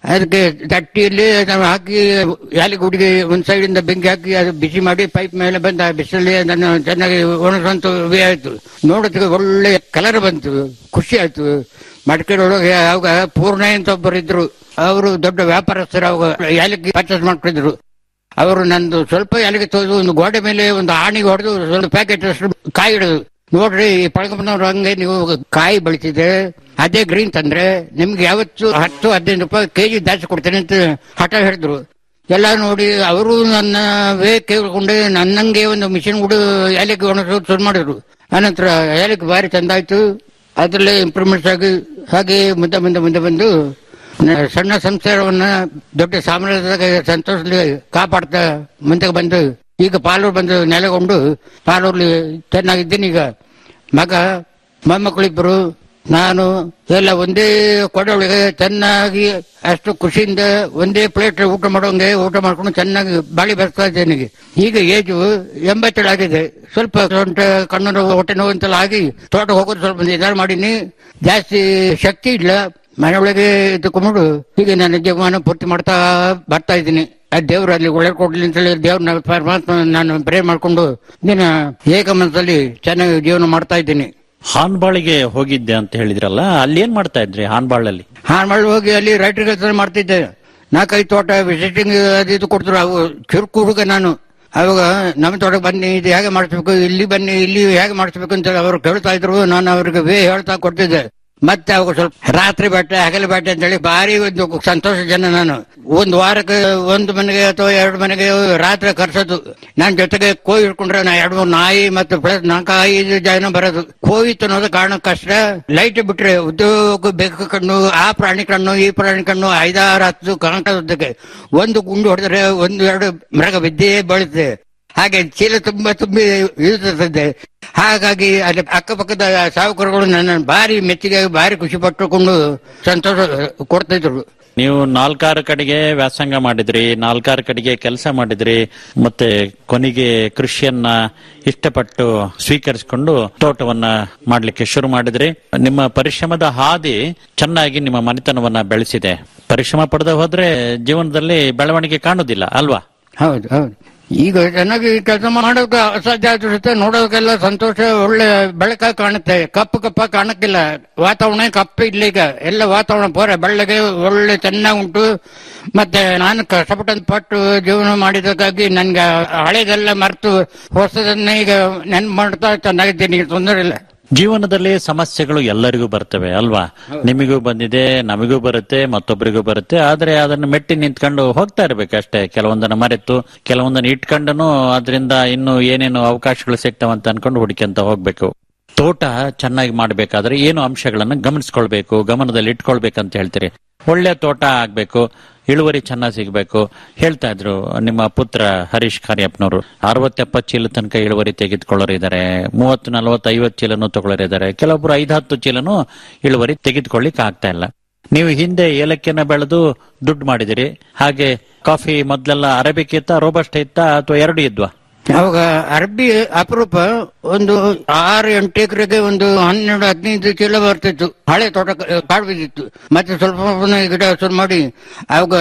ಅದಕ್ಕೆ ತಟ್ಟಿಯಲ್ಲಿ ನಾವು ಹಾಕಿ ಯಾಲಿ ಗುಡಿಗೆ ಒಂದ್ ಸೈಡ್ ಇಂದ ಬೆಂಕಿ ಹಾಕಿ ಅದು ಬಿಸಿ ಮಾಡಿ ಪೈಪ್ ಮೇಲೆ ಬಂದ ಆ ಬಿಸಿಲಲ್ಲಿ ಅದನ್ನು ಚೆನ್ನಾಗಿ ಒಣಸುವಂತ ವೇ ಆಯ್ತು ನೋಡೋದಕ್ಕೆ ಒಳ್ಳೆ ಕಲರ್ ಬಂತು ಖುಷಿ ಆಯ್ತು ಮಡಿಕೇರಿ ಒಳಗೆ ಅವಾಗ ಪೂರ್ಣ ಅಂತ ಒಬ್ಬರು ಇದ್ರು ಅವರು ದೊಡ್ಡ ವ್ಯಾಪಾರಸ್ಥರು ಅವಾಗ ಯಾಲಕ್ಕಿ ಪರ್ಚೇಸ್ ಮಾಡ್ತಿದ್ರು ಅವರು ನಂದು ಸ್ವಲ್ಪ ಎಲೆಗೆ ತೊಳೆದು ಒಂದು ಗೋಡೆ ಮೇಲೆ ಒಂದು ಆಣಿಗೆ ಹೊಡೆದು ಒಂದು ಪ್ಯಾಕೆಟ್ ಅಷ್ಟು ಕಾಯಿ ಇಡೋದು ನೋಡ್ರಿ ಈ ಪಳಗಮ್ಮನವ್ರು ಹಂಗೆ ನೀವು ಕಾಯಿ ಬೆಳಿತಿದೆ ಅದೇ ಗ್ರೀನ್ ತಂದ್ರೆ ನಿಮ್ಗೆ ಯಾವತ್ತು ಹತ್ತು ಹದಿನೈದು ರೂಪಾಯಿ ಕೆಜಿ ಜಾಸ್ತಿ ಕೊಡ್ತೇನೆ ಅಂತ ಹಠ ಹೇಳಿದ್ರು ಎಲ್ಲ ನೋಡಿ ಅವರು ನನ್ನ ವೇ ಕೇಳ್ಕೊಂಡೆ ನನ್ನಂಗೆ ಒಂದು ಮಿಷಿನ್ ಕೂಡ ಏಲಕ್ಕಿ ಒಣಸೋದು ಶುರು ಮಾಡಿದ್ರು ಆನಂತರ ಏಲಕ್ಕಿ ಭಾರಿ ಚಂದಾಯ್ತು ಅದರಲ್ಲೇ ಇಂಪ್ರೂವ್ಮೆಂಟ್ಸ್ ಆಗಿ ಹಾಗೆ ಮುಂದೆ ಮುಂದೆ ಮುಂದೆ ಬಂದು ನ- ಸಣ್ಣ ಸಂಸಾರವನ್ನ ದೊಡ್ಡ ಸಾಮ್ರಾಜ್ಯದಾಗ ಸಂತೋಷದಲ್ಲಿ ಕಾಪಾಡ್ತಾ ಮುಂದೆ ಬಂದು ಈಗ ಪಾಲೂರು ಬಂದು ನೆಲೆಗೊಂಡು ಪಾಲೂರ್ಲಿ ಚೆನ್ನಾಗಿದ್ದೀನಿ ಈಗ ಮಗ ಮೊಮ್ಮಕ್ಕಳಿಬ್ಬರು ನಾನು ಎಲ್ಲ ಒಂದೇ ಕೊಡೊಳಗೆ ಚೆನ್ನಾಗಿ ಅಷ್ಟು ಖುಷಿಯಿಂದ ಒಂದೇ ಪ್ಲೇಟ್ ಊಟ ಮಾಡೋಂಗೆ ಊಟ ಮಾಡ್ಕೊಂಡು ಚೆನ್ನಾಗಿ ಬಾಳಿ ಬರ್ತಾ ಇದ್ದೇನೆ ಈಗ. ಈಗ ಏಜು ಎಂಬತ್ತೇಳು ಆಗಿದೆ ಸ್ವಲ್ಪ ಸೊಂಟ ಕಣ್ಣು ನೋವು ಹೊಟ್ಟೆ ನೋವು ಅಂತೆಲ್ಲ ಆಗಿ ತೋಟ ಹೋಗೋದು ಸ್ವಲ್ಪ ನಿಧಾನ ಮಾಡೀನಿ ಜಾಸ್ತಿ ಶಕ್ತಿ ಇಲ್ಲ ಮನೆಯೊಳಗೆ ಇದ್ದುಕೊಂಡು ಹೀಗೆ ನನ್ನ ಜೀವನ ಪೂರ್ತಿ ಮಾಡ್ತಾ ಬರ್ತಾ ಇದ್ದೀನಿ ಆ ದೇವ್ರು ಅಲ್ಲಿ ಒಳ್ಳೆ ಕೊಡ್ಲಿ ಅಂತ ಹೇಳಿ ದೇವ್ರನ್ನ ಪರಮಾತ್ಮ ನಾನು ಪ್ರೇ ಮಾಡ್ಕೊಂಡು ದಿನ ಏಕಮನದಲ್ಲಿ ಚೆನ್ನಾಗಿ ಜೀವನ ಮಾಡ್ತಾ ಇದ್ದೀನಿ ಹಾನ್ಬಾಳಿಗೆ ಹೋಗಿದ್ದೆ ಅಂತ ಹೇಳಿದ್ರಲ್ಲ ಅಲ್ಲಿ ಏನ್ ಮಾಡ್ತಾ ಇದ್ರಿ ಹಾನ್ಬಾಳಲ್ಲಿ ಹಾನ್ಮಳ್ಳಿ ಹೋಗಿ ಅಲ್ಲಿ ರೈತರ ಕೆಲಸ ಮಾಡ್ತಿದ್ದೆ ನಾಲ್ಕೈದು ತೋಟ ವಿಸಿಟಿಂಗ್ ಅದು ಇದು ಕೊಡ್ತಾರೆ ಅವು ಚುರುಕು ಹುಡುಗ ನಾನು ಅವಾಗ ನಮ್ಮ ತೋಟಕ್ಕೆ ಬನ್ನಿ ಇದು ಹೇಗೆ ಮಾಡಿಸ್ಬೇಕು ಇಲ್ಲಿ ಬನ್ನಿ ಇಲ್ಲಿ ಹೇಗೆ ಮಾಡಿಸ್ಬೇಕು ಅಂತ ಅವರು ಕೇಳ್ತಾ ಇದ್ರು ನಾನು ಅವ್ರಿಗೆ ವೇ ಹೇಳ್ತಾ ಕೊಡ್ತಿದ್ದೆ ಮತ್ತೆ ಅವಾಗ ಸ್ವಲ್ಪ ರಾತ್ರಿ ಬೇಟೆ ಹಗಲು ಬೇಟೆ ಅಂತ ಹೇಳಿ ಭಾರಿ ಒಂದು ಸಂತೋಷ ಜನ ನಾನು ಒಂದು ವಾರಕ್ಕೆ ಒಂದು ಮನೆಗೆ ಅಥವಾ ಎರಡು ಮನೆಗೆ ರಾತ್ರಿ ಕರ್ಸೋದು ನಾನ್ ಜೊತೆಗೆ ಕೋಯಿ ಹಿಡ್ಕೊಂಡ್ರೆ ನಾ ಎರಡು ಮೂರು ನಾಯಿ ಮತ್ತು ಪ್ಲಸ್ ನಾಲ್ಕು ಐದು ಜನ ಬರೋದು ಕೋಯಿ ತಿನ್ನೋದು ಕಾರಣಕ್ಕಷ್ಟ ಲೈಟ್ ಬಿಟ್ರೆ ಉದ್ಯೋಗ ಬೇಕು ಕಣ್ಣು ಆ ಪ್ರಾಣಿ ಕಣ್ಣು ಈ ಪ್ರಾಣಿ ಕಣ್ಣು ಐದಾರು ಹತ್ತು ಕಾಣ್ತದಕ್ಕೆ ಒಂದು ಗುಂಡು ಹೊಡೆದ್ರೆ ಒಂದು ಎರಡು ಮೃಗ ಬಿದ್ದೇ ಬೀಳುತ್ತೆ ಹಾಗೆ ಚೀಲ ತುಂಬಾ ತುಂಬಿ ಇರುತ್ತದೆ ಹಾಗಾಗಿ ಅಲ್ಲಿ ಅಕ್ಕಪಕ್ಕದ ಸಾಹುಕಾರಗಳು ನನ್ನ ಭಾರಿ ಮೆಚ್ಚುಗೆ ಭಾರಿ ಖುಷಿ ಪಟ್ಟುಕೊಂಡು ಸಂತೋಷ ಕೊಡ್ತಿದ್ರು ನೀವು ನಾಲ್ಕಾರು ಕಡೆಗೆ ವ್ಯಾಸಂಗ ಮಾಡಿದ್ರಿ ನಾಲ್ಕಾರು ಕಡೆಗೆ ಕೆಲಸ ಮಾಡಿದ್ರಿ ಮತ್ತೆ ಕೊನೆಗೆ ಕೃಷಿಯನ್ನ ಇಷ್ಟಪಟ್ಟು ಸ್ವೀಕರಿಸಿಕೊಂಡು ತೋಟವನ್ನ ಮಾಡ್ಲಿಕ್ಕೆ ಶುರು ಮಾಡಿದ್ರಿ ನಿಮ್ಮ ಪರಿಶ್ರಮದ ಹಾದಿ ಚೆನ್ನಾಗಿ ನಿಮ್ಮ ಮನೆತನವನ್ನ ಬೆಳೆಸಿದೆ ಪರಿಶ್ರಮ ಪಡೆದ ಹೋದ್ರೆ ಜೀವನದಲ್ಲಿ ಬೆಳವಣಿಗೆ ಕಾಣುದಿಲ್ಲ ಅಲ್ವಾ ಹೌದು ಹೌದು ಈಗ ಚೆನ್ನಾಗಿ ಕೆಲಸ ಮಾಡೋಕೆ ಅಸಾಧ್ಯ ಆಗಿರುತ್ತೆ ನೋಡೋಕೆಲ್ಲ ಸಂತೋಷ ಒಳ್ಳೆ ಬೆಳಕ ಕಾಣುತ್ತೆ ಕಪ್ಪು ಕಪ್ಪ ಕಾಣಕ್ಕಿಲ್ಲ ವಾತಾವರಣ ಕಪ್ಪು ಇಲ್ಲ ಈಗ ಎಲ್ಲ ವಾತಾವರಣ ಪೂರ ಬೆಳ್ಳಗೆ ಒಳ್ಳೆ ಚೆನ್ನಾಗಿ ಉಂಟು ಮತ್ತೆ ನಾನು ಕಷ್ಟಪಟ್ಟಂತ ಪಟ್ಟು ಜೀವನ ಮಾಡಿದಕ್ಕಾಗಿ ನನ್ಗೆ ಹಳೆದೆಲ್ಲ ಮರೆತು ಹೊಸದನ್ನ ಈಗ ನೆನ್ಪು ಮಾಡ್ತಾ ಚೆನ್ನಾಗಿದ್ದೀನಿ ತೊಂದರೆ ಇಲ್ಲ ಜೀವನದಲ್ಲಿ ಸಮಸ್ಯೆಗಳು ಎಲ್ಲರಿಗೂ ಬರ್ತವೆ ಅಲ್ವಾ ನಿಮಗೂ ಬಂದಿದೆ ನಮಗೂ ಬರುತ್ತೆ ಮತ್ತೊಬ್ಬರಿಗೂ ಬರುತ್ತೆ ಆದ್ರೆ ಅದನ್ನು ಮೆಟ್ಟಿ ನಿಂತ್ಕೊಂಡು ಹೋಗ್ತಾ ಇರ್ಬೇಕಷ್ಟೇ ಕೆಲವೊಂದನ್ನ ಮರೆತು ಕೆಲವೊಂದನ್ನ ಇಟ್ಕೊಂಡನು ಅದರಿಂದ ಇನ್ನು ಏನೇನು ಅವಕಾಶಗಳು ಸಿಗ್ತಾವಂತ ಅನ್ಕೊಂಡು ಹುಡುಕ್ಯಂತ ಹೋಗ್ಬೇಕು ತೋಟ ಚೆನ್ನಾಗಿ ಮಾಡ್ಬೇಕಾದ್ರೆ ಏನು ಅಂಶಗಳನ್ನ ಗಮನಿಸ್ಕೊಳ್ಬೇಕು ಗಮನದಲ್ಲಿ ಇಟ್ಕೊಳ್ಬೇಕಂತ ಹೇಳ್ತೀರಿ ಒಳ್ಳೆ ತೋಟ ಆಗ್ಬೇಕು ಇಳುವರಿ ಚೆನ್ನಾಗಿ ಸಿಗ್ಬೇಕು ಹೇಳ್ತಾ ಇದ್ರು ನಿಮ್ಮ ಪುತ್ರ ಹರೀಶ್ ಕಾರ್ಯಪ್ಪನವರು ಅರವತ್ತೆಪ್ಪತ್ತು ಚೀಲ ತನಕ ಇಳುವರಿ ತೆಗೆದುಕೊಳ್ಳೋರು ಇದ್ದಾರೆ ಮೂವತ್ತು ನಲವತ್ತು ಐವತ್ತು ಚೀಲನು ತಗೊಳ್ಳೋರು ಇದ್ದಾರೆ ಕೆಲವೊಬ್ರು ಐದು ಹತ್ತು ಚೀಲನು ಇಳುವರಿ ತೆಗೆದುಕೊಳ್ಳಿಕ್ ಆಗ್ತಾ ಇಲ್ಲ ನೀವು ಹಿಂದೆ ಏಲಕ್ಕಿಯನ್ನ ಬೆಳೆದು ದುಡ್ಡು ಮಾಡಿದಿರಿ ಹಾಗೆ ಕಾಫಿ ಮೊದ್ಲೆಲ್ಲ ಅರೇಬಿಕ್ ಇತ್ತ ರೋಬಸ್ಟ್ ಇತ್ತ ಅಥವಾ ಎರಡು ಇದ್ವಾ ಅವಾಗ ಅರಬ್ಬಿ ಅಪರೂಪ ಒಂದು ಆರು ಎಂಟು ಎಕರೆಗೆ ಒಂದು ಹನ್ನೆರಡು ಹದಿನೈದು ಚೀಲ ಬರ್ತಿತ್ತು ಹಳೆ ತೋಟ ಕ- ಕಾಡು ಬಿದ್ದಿತ್ತು ಮತ್ತೆ ಸ್ವಲ್ಪ ಸ್ವಲ್ಪನೇ ಗಿಡ ಶುರು ಮಾಡಿ ಅವಾಗ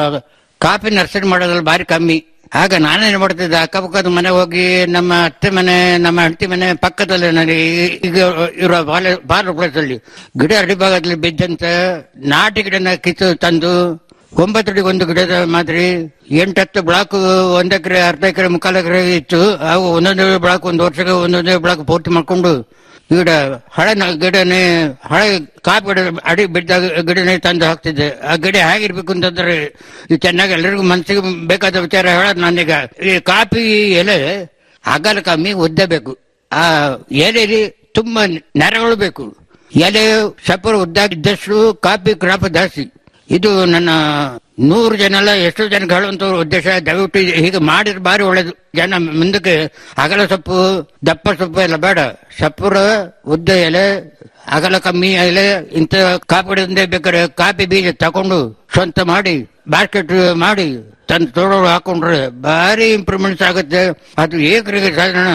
ಕಾಫಿ ನರ್ಸರಿ ಮಾಡೋದ್ರಲ್ಲಿ ಭಾರಿ ಕಮ್ಮಿ ಆಗ ನಾನೇನ್ ಮಾಡ್ತಿದ್ದೆ ಅಕ್ಕಪಕ್ಕದ ಮನೆ ಹೋಗಿ ನಮ್ಮ ಅತ್ತೆ ಮನೆ ನಮ್ಮ ಹೆಂಡತಿ ಮನೆ ಪಕ್ಕದಲ್ಲಿ ನನಗೆ ಈ- ಈಗ ಇರೋ ಬಾಲ ಬಾಲ ಪ್ಲೇಸ್ ಅಲ್ಲಿ ಗಿಡ ಅಡಿಭಾಗದಲ್ಲಿ ಬಿದ್ದಂತ ನಾಟಿ ಗಿಡನ ಕಿತ್ತು ತಂದು ಒಂಬತ್ತು ಅಡಿಗೆ ಒಂದು ಗಿಡದ ಮಾದರಿ ಎಂಟತ್ತು ಬ್ಲಾಕ್ ಒಂದ್ ಎಕರೆ ಅರ್ಧ ಎಕರೆ ಮುಕ್ಕಾಲು ಎಕರೆ ಇತ್ತು ಅವು ಒಂದೊಂದೇ ಬ್ಲಾಕ್ ಒಂದು ವರ್ಷಕ್ಕೆ ಒಂದೊಂದೇ ಬ್ಲಾಕ್ ಪೂರ್ತಿ ಮಾಡ್ಕೊಂಡು ಗಿಡ ಹಳೆ ನ- ಗಿಡನೇ ಹಳೆ ಕಾಪಿ ಗಿಡ ಅಡಿ ಬಿದ್ದ ಗಿಡನೇ ತಂದು ಹಾಕ್ತಿದ್ದೆ ಆ ಗಿಡ ಹೇಗಿರ್ಬೇಕು ಅಂತಂದ್ರೆ ಇದು ಚೆನ್ನಾಗಿ ಎಲ್ಲರಿಗೂ ಮನಸ್ಸಿಗೆ ಬೇಕಾದ ವಿಚಾರ ಹೇಳೋದು ನಾನೀಗ ಈ ಕಾಫಿ ಎಲೆ ಅಗಲ ಕಮ್ಮಿ ಉದ್ದ ಬೇಕು ಆ ಎಲೆಯಲ್ಲಿ ತುಂಬಾ ನೆರಗಳು ಬೇಕು ಎಲೆ ಸಪರ ಉದ್ದ ಇದ್ದಷ್ಟು ಕಾಫಿ ಕ್ರಾಪ್ ಜಾಸ್ತಿ ಇದು ನನ್ನ ನೂರು ಜನ ಎಲ್ಲ ಎಷ್ಟು ಜನಕ್ಕೆ ಹೇಳುವಂತ ಉದ್ದೇಶ ದಯವಿಟ್ಟು ಇದು ಹೀಗೆ ಮಾಡಿದ್ರೆ ಬಾರಿ ಒಳ್ಳೇದು ಜನ ಮುಂದಕ್ಕೆ ಅಗಲ ಸೊಪ್ಪು ದಪ್ಪ ಸೊಪ್ಪು ಎಲ್ಲ ಬೇಡ ಸಪ್ಪುರ ಉದ್ದ ಎಲೆ ಅಗಲ ಕಮ್ಮಿ ಎಲೆ ಇಂಥ ಕಾಪಿ ಗಿಡದಿಂದ ಬೇಕಾದ್ರೆ ಕಾಫಿ ಬೀಜ ತಕೊಂಡು ಸ್ವಂತ ಮಾಡಿ ಬಾಸ್ಕೆಟ್ ಮಾಡಿ ತಂದು ತೋಡೋಳು ಹಾಕೊಂಡ್ರೆ ಭಾರಿ ಇಂಪ್ರೂವ್ಮೆಂಟ್ಸ್ ಆಗುತ್ತೆ ಅದು ಏಕರಿಗೆ ಸಾಧಾರಣ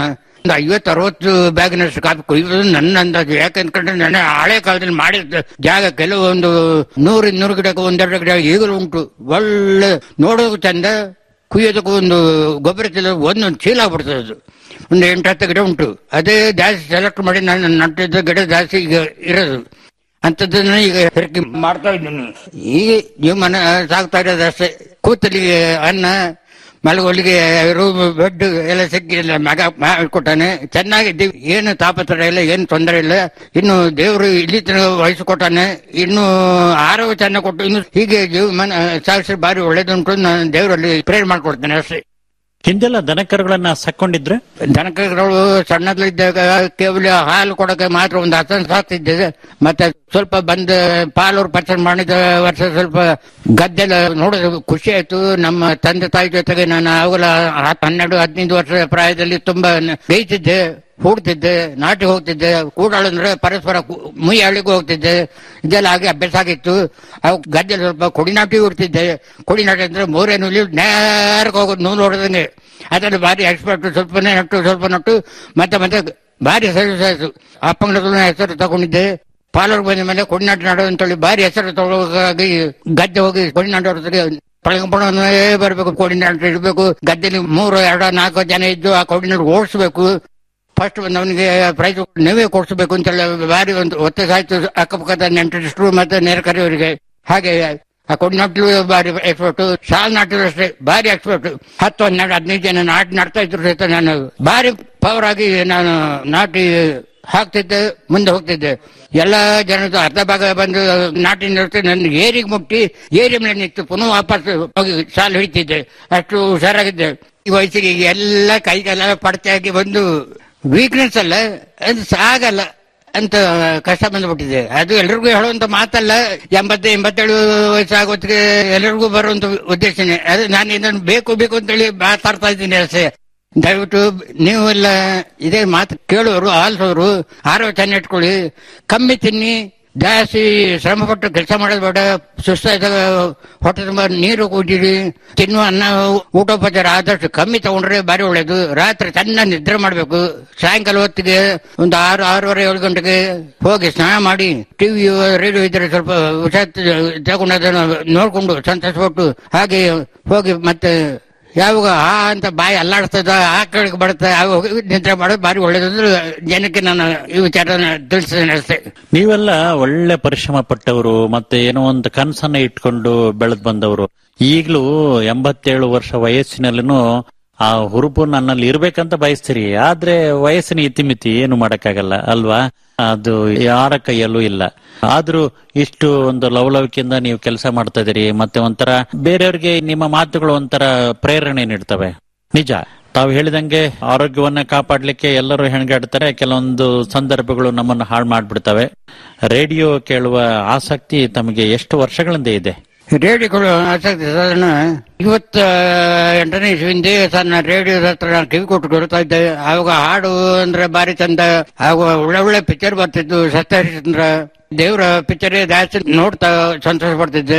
ಒಂದು ಐವತ್ತು ಅರವತ್ತು ಬ್ಯಾಗಿನಷ್ಟು ಕಾಫಿ ಕುಯ್ಯೋದು ನನ್ನ ಅಂದಾಜು ಯಾಕಂದ್ರೆ ನನ್ನ ಹಳೆ ಕಾಲದಲ್ಲಿ ಮಾಡಿದ ಜಾಗ ಕೆಲವೊಂದು ನೂರು ಇನ್ನೂರು ಗಿಡಕ್ಕೆ ಒಂದೆರಡು ಗಿಡ ಈಗಲೂ ಉಂಟು ಒಳ್ಳೆ ನೋಡೋದು ಚಂದ ಕುಯ್ಯೋದಕ್ಕೂ ಒಂದು ಗೊಬ್ಬರ ಚೀಲ ಒಂದೊಂದು ಚೀಲ ಆಗ್ಬಿಡ್ತದೆ ಅದು ಒಂದು ಎಂಟು ಹತ್ತು ಗಿಡ ಉಂಟು ಅದೇ ಜಾಸ್ತಿ ಸೆಲೆಕ್ಟ್ ಮಾಡಿ ನಾನು ನಟ್ಟಿದ್ದ ಗಿಡ ಜಾಸ್ತಿ ಈಗ ಇರೋದು ಅಂಥದ್ದನ್ನ ಈಗ ಹೆರಕಿ ಮಾಡ್ತಾ ಇದ್ದೀನಿ ಈಗ ಜೀವನ ಸಾಗ್ತಾ ಇರೋದು ಅಷ್ಟೇ ಕೂತಲಿಗೆ ಅನ್ನ ಮಲಗೋಲಿಗೆ ರೂಮ್ ಬೆಡ್ ಎಲ್ಲ ಸಿಕ್ಕಿ ಎಲ್ಲ ಮಗ ಕೊಟ್ಟಾನೆ ಚೆನ್ನಾಗಿದ್ದೀವಿ ಏನು ತಾಪತ್ರ ಇಲ್ಲ ಏನು ತೊಂದರೆ ಇಲ್ಲ ಇನ್ನು ದೇವರು ಇಲ್ಲಿ ತನಕ ವಯಸ್ಸು ಕೊಟ್ಟಾನೆ ಇನ್ನು ಆರೋಗ್ಯ ಚೆನ್ನಾಗಿ ಕೊಟ್ಟು ಇನ್ನು ಹೀಗೆ ಜೀವಮಾನ ಸಾಗಿಸಿ ಬಾರಿ ಒಳ್ಳೇದುಂಟು ನಾನು ದೇವರಲ್ಲಿ ಪ್ರೇರ್ ಮಾಡ್ಕೊಡ್ತೇನೆ ಅಷ್ಟೇ ಹಿಂದೆಲ್ಲ ದನಕರುಗಳನ್ನ ಸಕ್ಕೊಂಡಿದ್ರೆ ದನಕರುಗಳು ಸಣ್ಣದ್ಲಿದ್ದಾಗ ಕೇವಲ ಹಾಲು ಕೊಡಕ್ಕೆ ಮಾತ್ರ ಒಂದು ಹಸನ್ ಸಾಕ್ತಿದ್ದೆ ಮತ್ತೆ ಸ್ವಲ್ಪ ಬಂದ ಪಾಲೂರು ಪರ್ಚೇಸ್ ಮಾಡಿದ ವರ್ಷ ಸ್ವಲ್ಪ ಗದ್ದೆಲ್ಲ ನೋಡೋದು ಖುಷಿ ಆಯ್ತು ನಮ್ಮ ತಂದೆ ತಾಯಿ ಜೊತೆಗೆ ನಾನು ಅವಾಗಲ ಹತ್- ಹನ್ನೆರಡು ಹದಿನೈದು ವರ್ಷ ಪ್ರಾಯದಲ್ಲಿ ತುಂಬಾ ಗೈತಿದ್ದೆ ಹೂಡ್ತಿದ್ದೆ ನಾಟಿ ಹೋಗ್ತಿದ್ದೆ ಕೂಡಾಳು ಅಂದ್ರೆ ಪರಸ್ಪರ ಕು- ಮುಯ್ಯಾಳಿಗೂ ಹೋಗ್ತಿದ್ದೆ ಇದೆಲ್ಲ ಆಗಿ ಅಭ್ಯಾಸ ಆಗಿತ್ತು ಅವು ಗದ್ದೆ ಸ್ವಲ್ಪ ಕೊಡಿನಾಟಿ ಉಡ್ತಿದ್ದೆ ಕೊಡಿನಾಟಿ ಅಂದ್ರೆ ಮೂರೇ ನೂಲಿ ನೇರಕ್ಕೆ ಹೋಗೋದು ನೂಲು ಹೊಡೆದಂಗೆ ಅದ್ರಲ್ಲಿ ಭಾರಿ ಎಕ್ಸ್ಪರ್ಟ್ ಸ್ವಲ್ಪನೇ ನಟ್ಟು ಸ್ವಲ್ಪ ನಟ್ಟು ಮತ್ತೆ ಮತ್ತೆ ಭಾರಿ ಸರ್ವಿಸ್ ಆಯ್ತು ಅಪ್ಪಂಗನ ಹೆಸರು ತಗೊಂಡಿದ್ದೆ ಪಾಲೂರು ಬಂದ ಮೇಲೆ ಕೊಡಿನಾಟಿ ನಾಡು ಅಂತೇಳಿ ಭಾರಿ ಹೆಸರು ತಗೊಳ್ಳೋಗಾಗಿ ಗದ್ದೆ ಹೋಗಿ ಕೊಡಿನಾಡು ಹೊರಗೆ ಪಳಗಂಪಣವೇ ಬರಬೇಕು ಕೋಡಿನಾಡು ಇಡಬೇಕು ಗದ್ದೆಲಿ ಮೂರು ಎರಡು ನಾಲ್ಕು ಜನ ಇದ್ದು ಆ ಕೋಡಿನಾಡು ಓಡಿಸ್ಬೇಕು ಫಸ್ಟ್ ಬಂದವನಿಗೆ ಪ್ರೈಸ್ ನೀವೇ ಕೊಡಿಸ್ಬೇಕು ಅಂತೆಲ್ಲ ಭಾರಿ ಒಂದು ಒತ್ತಾಯ ಆಯ್ತು ಅಕ್ಕಪಕ್ಕದ ನೆಂಟರಿಸ್ಟ್ರು ಮತ್ತೆ ನೆರೆಕರಿಯವರಿಗೆ ಹಾಗೆ ಆ ಕೊಡಿನಾಟ್ಲು ಭಾರಿ ಎಕ್ಸ್ಪರ್ಟ್ ಸಾಲ್ ನಾಟಿದ್ರು ಅಷ್ಟೇ ಭಾರಿ ಎಕ್ಸ್ಪರ್ಟ್ ಹತ್ತು ಹನ್ನೆರಡು ಹದಿನೈದು ಜನ ನಾಟಿ ನಾಡ್ತಾ ಇದ್ರು ಸಹಿತ ನಾನು ಭಾರಿ ಪವರ್ ಆಗಿ ನಾನು ನಾಟಿ ಹಾಕ್ತಿದ್ದೆ ಮುಂದೆ ಹೋಗ್ತಿದ್ದೆ ಎಲ್ಲಾ ಜನದ ಅರ್ಧ ಭಾಗ ಬಂದು ನಾಟಿ ನಿಲ್ತು ನನ್ನ ಏರಿಗೆ ಮುಟ್ಟಿ ಏರಿ ಮೇಲೆ ನಿಂತು ಪುನಃ ವಾಪಸ್ ಹೋಗಿ ಸಾಲು ಹಿಡಿತಿದ್ದೆ ಅಷ್ಟು ಹುಷಾರಾಗಿದ್ದೆ ಈ ವಯಸ್ಸಿಗೆ ಎಲ್ಲ ಕೈಗೆಲ್ಲ ಪಡ್ತೆಯಾಗಿ ಒಂದು ವೀಕ್ನೆಸ್ ಅಲ್ಲ ಅದು ಸಾಗಲ್ಲ ಅಂತ ಕಷ್ಟ ಬಂದ್ಬಿಟ್ಟಿದೆ ಅದು ಎಲ್ರಿಗೂ ಹೇಳುವಂತ ಮಾತಲ್ಲ ಎಂಬತ್ತು ಎಂಬತ್ತೇಳು ವಯಸ್ಸಾಗೋತ್ತಿಗೆ ಎಲ್ರಿಗೂ ಬರುವಂತ ಉದ್ದೇಶನೇ ಅದು ನಾನು ಇದನ್ನು ಬೇಕು ಬೇಕು ಅಂತೇಳಿ ಮಾತಾಡ್ತಾ ಇದ್ದೀನಿ ಅಷ್ಟೇ ದಯವಿಟ್ಟು ನೀವೆಲ್ಲ ಇದೇ ಮಾತು ಕೇಳೋರು ಆಲಿಸೋರು ಆರೋಗ್ಯ ಚೆನ್ನಾಗಿ ಇಟ್ಕೊಳ್ಳಿ ಕಮ್ಮಿ ತಿನ್ನಿ ಜಾಸ್ತಿ ಶ್ರಮ ಪಟ್ಟು ಕೆಲಸ ಮಾಡೋದು ಬೇಡ ಸುಸ್ತಾದಾಗ ಹೊಟ್ಟೆ ತುಂಬ ನೀರು ಕುಡಿರಿ ತಿನ್ನುವ ಅನ್ನ ಊಟೋಪಚಾರ ಆದಷ್ಟು ಕಮ್ಮಿ ತಗೊಂಡ್ರೆ ಬಾರಿ ಒಳ್ಳೇದು ರಾತ್ರಿ ಚೆನ್ನಾಗಿ ನಿದ್ರೆ ಮಾಡ್ಬೇಕು ಸಾಯಂಕಾಲ ಹೊತ್ತಿಗೆ ಒಂದು ಆರು ಆರೂವರೆ ಏಳು ಗಂಟೆಗೆ ಹೋಗಿ ಸ್ನಾನ ಮಾಡಿ ಟಿವಿ ರೇಡಿಯೋ ಇದ್ರೆ ಸ್ವಲ್ಪ ಹುಷಾರ್ ತಗೊಂಡು ಅದನ್ನು ನೋಡ್ಕೊಂಡು ಸಂತೋಷಪಟ್ಟು ಹಾಗೆ ಹೋಗಿ ಮತ್ತೆ ಯಾವಾಗ ಆ ಅಂತ ಬಾಯಿ ಅಲ್ಲಾಡ್ತದ ಆ ಕಡೆಗೆ ಬರುತ್ತೆ ಆವಾಗ ಹೋಗಿ ನಿದ್ರೆ ಮಾಡೋದು ಬಾರಿ ಒಳ್ಳೇದಂದ್ರೆ ಜನಕ್ಕೆ ನಾನು ಈ ವಿಚಾರನ ತಿಳಿಸ್ತೇನೆ ಅಷ್ಟೇ ನೀವೆಲ್ಲ ಒಳ್ಳೆ ಪರಿಶ್ರಮ ಪಟ್ಟವರು ಮತ್ತೆ ಏನೋ ಒಂದು ಕನಸನ್ನ ಇಟ್ಕೊಂಡು ಬೆಳೆದ್ ಬಂದವರು ಈಗಲೂ ಎಂಬತ್ತೇಳು ವರ್ಷ ವಯಸ್ಸಿನಲ್ಲೂ ಆ ಹುರುಪು ನನ್ನಲ್ಲಿ ಇರ್ಬೇಕಂತ ಬಯಸ್ತೀರಿ ಆದ್ರೆ ವಯಸ್ಸಿನ ಇತಿಮಿತಿ ಏನು ಮಾಡಕ್ಕಾಗಲ್ಲ ಅಲ್ವಾ ಅದು ಯಾರ ಕೈಯಲ್ಲೂ ಇಲ್ಲ ಆದ್ರೂ ಇಷ್ಟು ಒಂದು ಲವಲವಿಕೆಯಿಂದ ನೀವು ಕೆಲಸ ಮಾಡ್ತಾ ಇದೀರಿ ಮತ್ತೆ ಒಂಥರ ಬೇರೆಯವ್ರಿಗೆ ನಿಮ್ಮ ಮಾತುಗಳು ಒಂಥರ ಪ್ರೇರಣೆ ನೀಡ್ತವೆ ನಿಜ ತಾವು ಹೇಳಿದಂಗೆ ಆರೋಗ್ಯವನ್ನ ಕಾಪಾಡ್ಲಿಕ್ಕೆ ಎಲ್ಲರೂ ಹೆಣಗಾಡ್ತಾರೆ ಕೆಲವೊಂದು ಸಂದರ್ಭಗಳು ನಮ್ಮನ್ನು ಹಾಳು ಮಾಡ್ಬಿಡ್ತವೆ ರೇಡಿಯೋ ಕೇಳುವ ಆಸಕ್ತಿ ತಮಗೆ ಎಷ್ಟು ವರ್ಷಗಳಿಂದ ಇದೆ ರೇಡಿಯೋಗಳು ಆಸಕ್ತಿ ಸಾಧಾರಣ ಇವತ್ತ ಎಂಟನೇ ಇಸ್ವಿಂದೆ ಸರ್ ನಾನು ರೇಡಿಯೋದ ಹತ್ರ ನಾನು ಕಿವಿ ಕೊಟ್ಟು ಕೊಡ್ತಾ ಇದ್ದೆ ಆವಾಗ ಹಾಡು ಅಂದ್ರೆ ಬಾರಿ ಚಂದ ಆವಾಗ ಒಳ್ಳೆ ಒಳ್ಳೆ ಪಿಕ್ಚರ್ ಬರ್ತಿದ್ದು ಸತ್ಯಹರಿಶ್ಚಂದ್ರ ದೇವರ ಪಿಕ್ಚರ್ ಜಾಸ್ತಿ ನೋಡ್ತಾ ಸಂತೋಷ ಪಡ್ತಿದ್ದೆ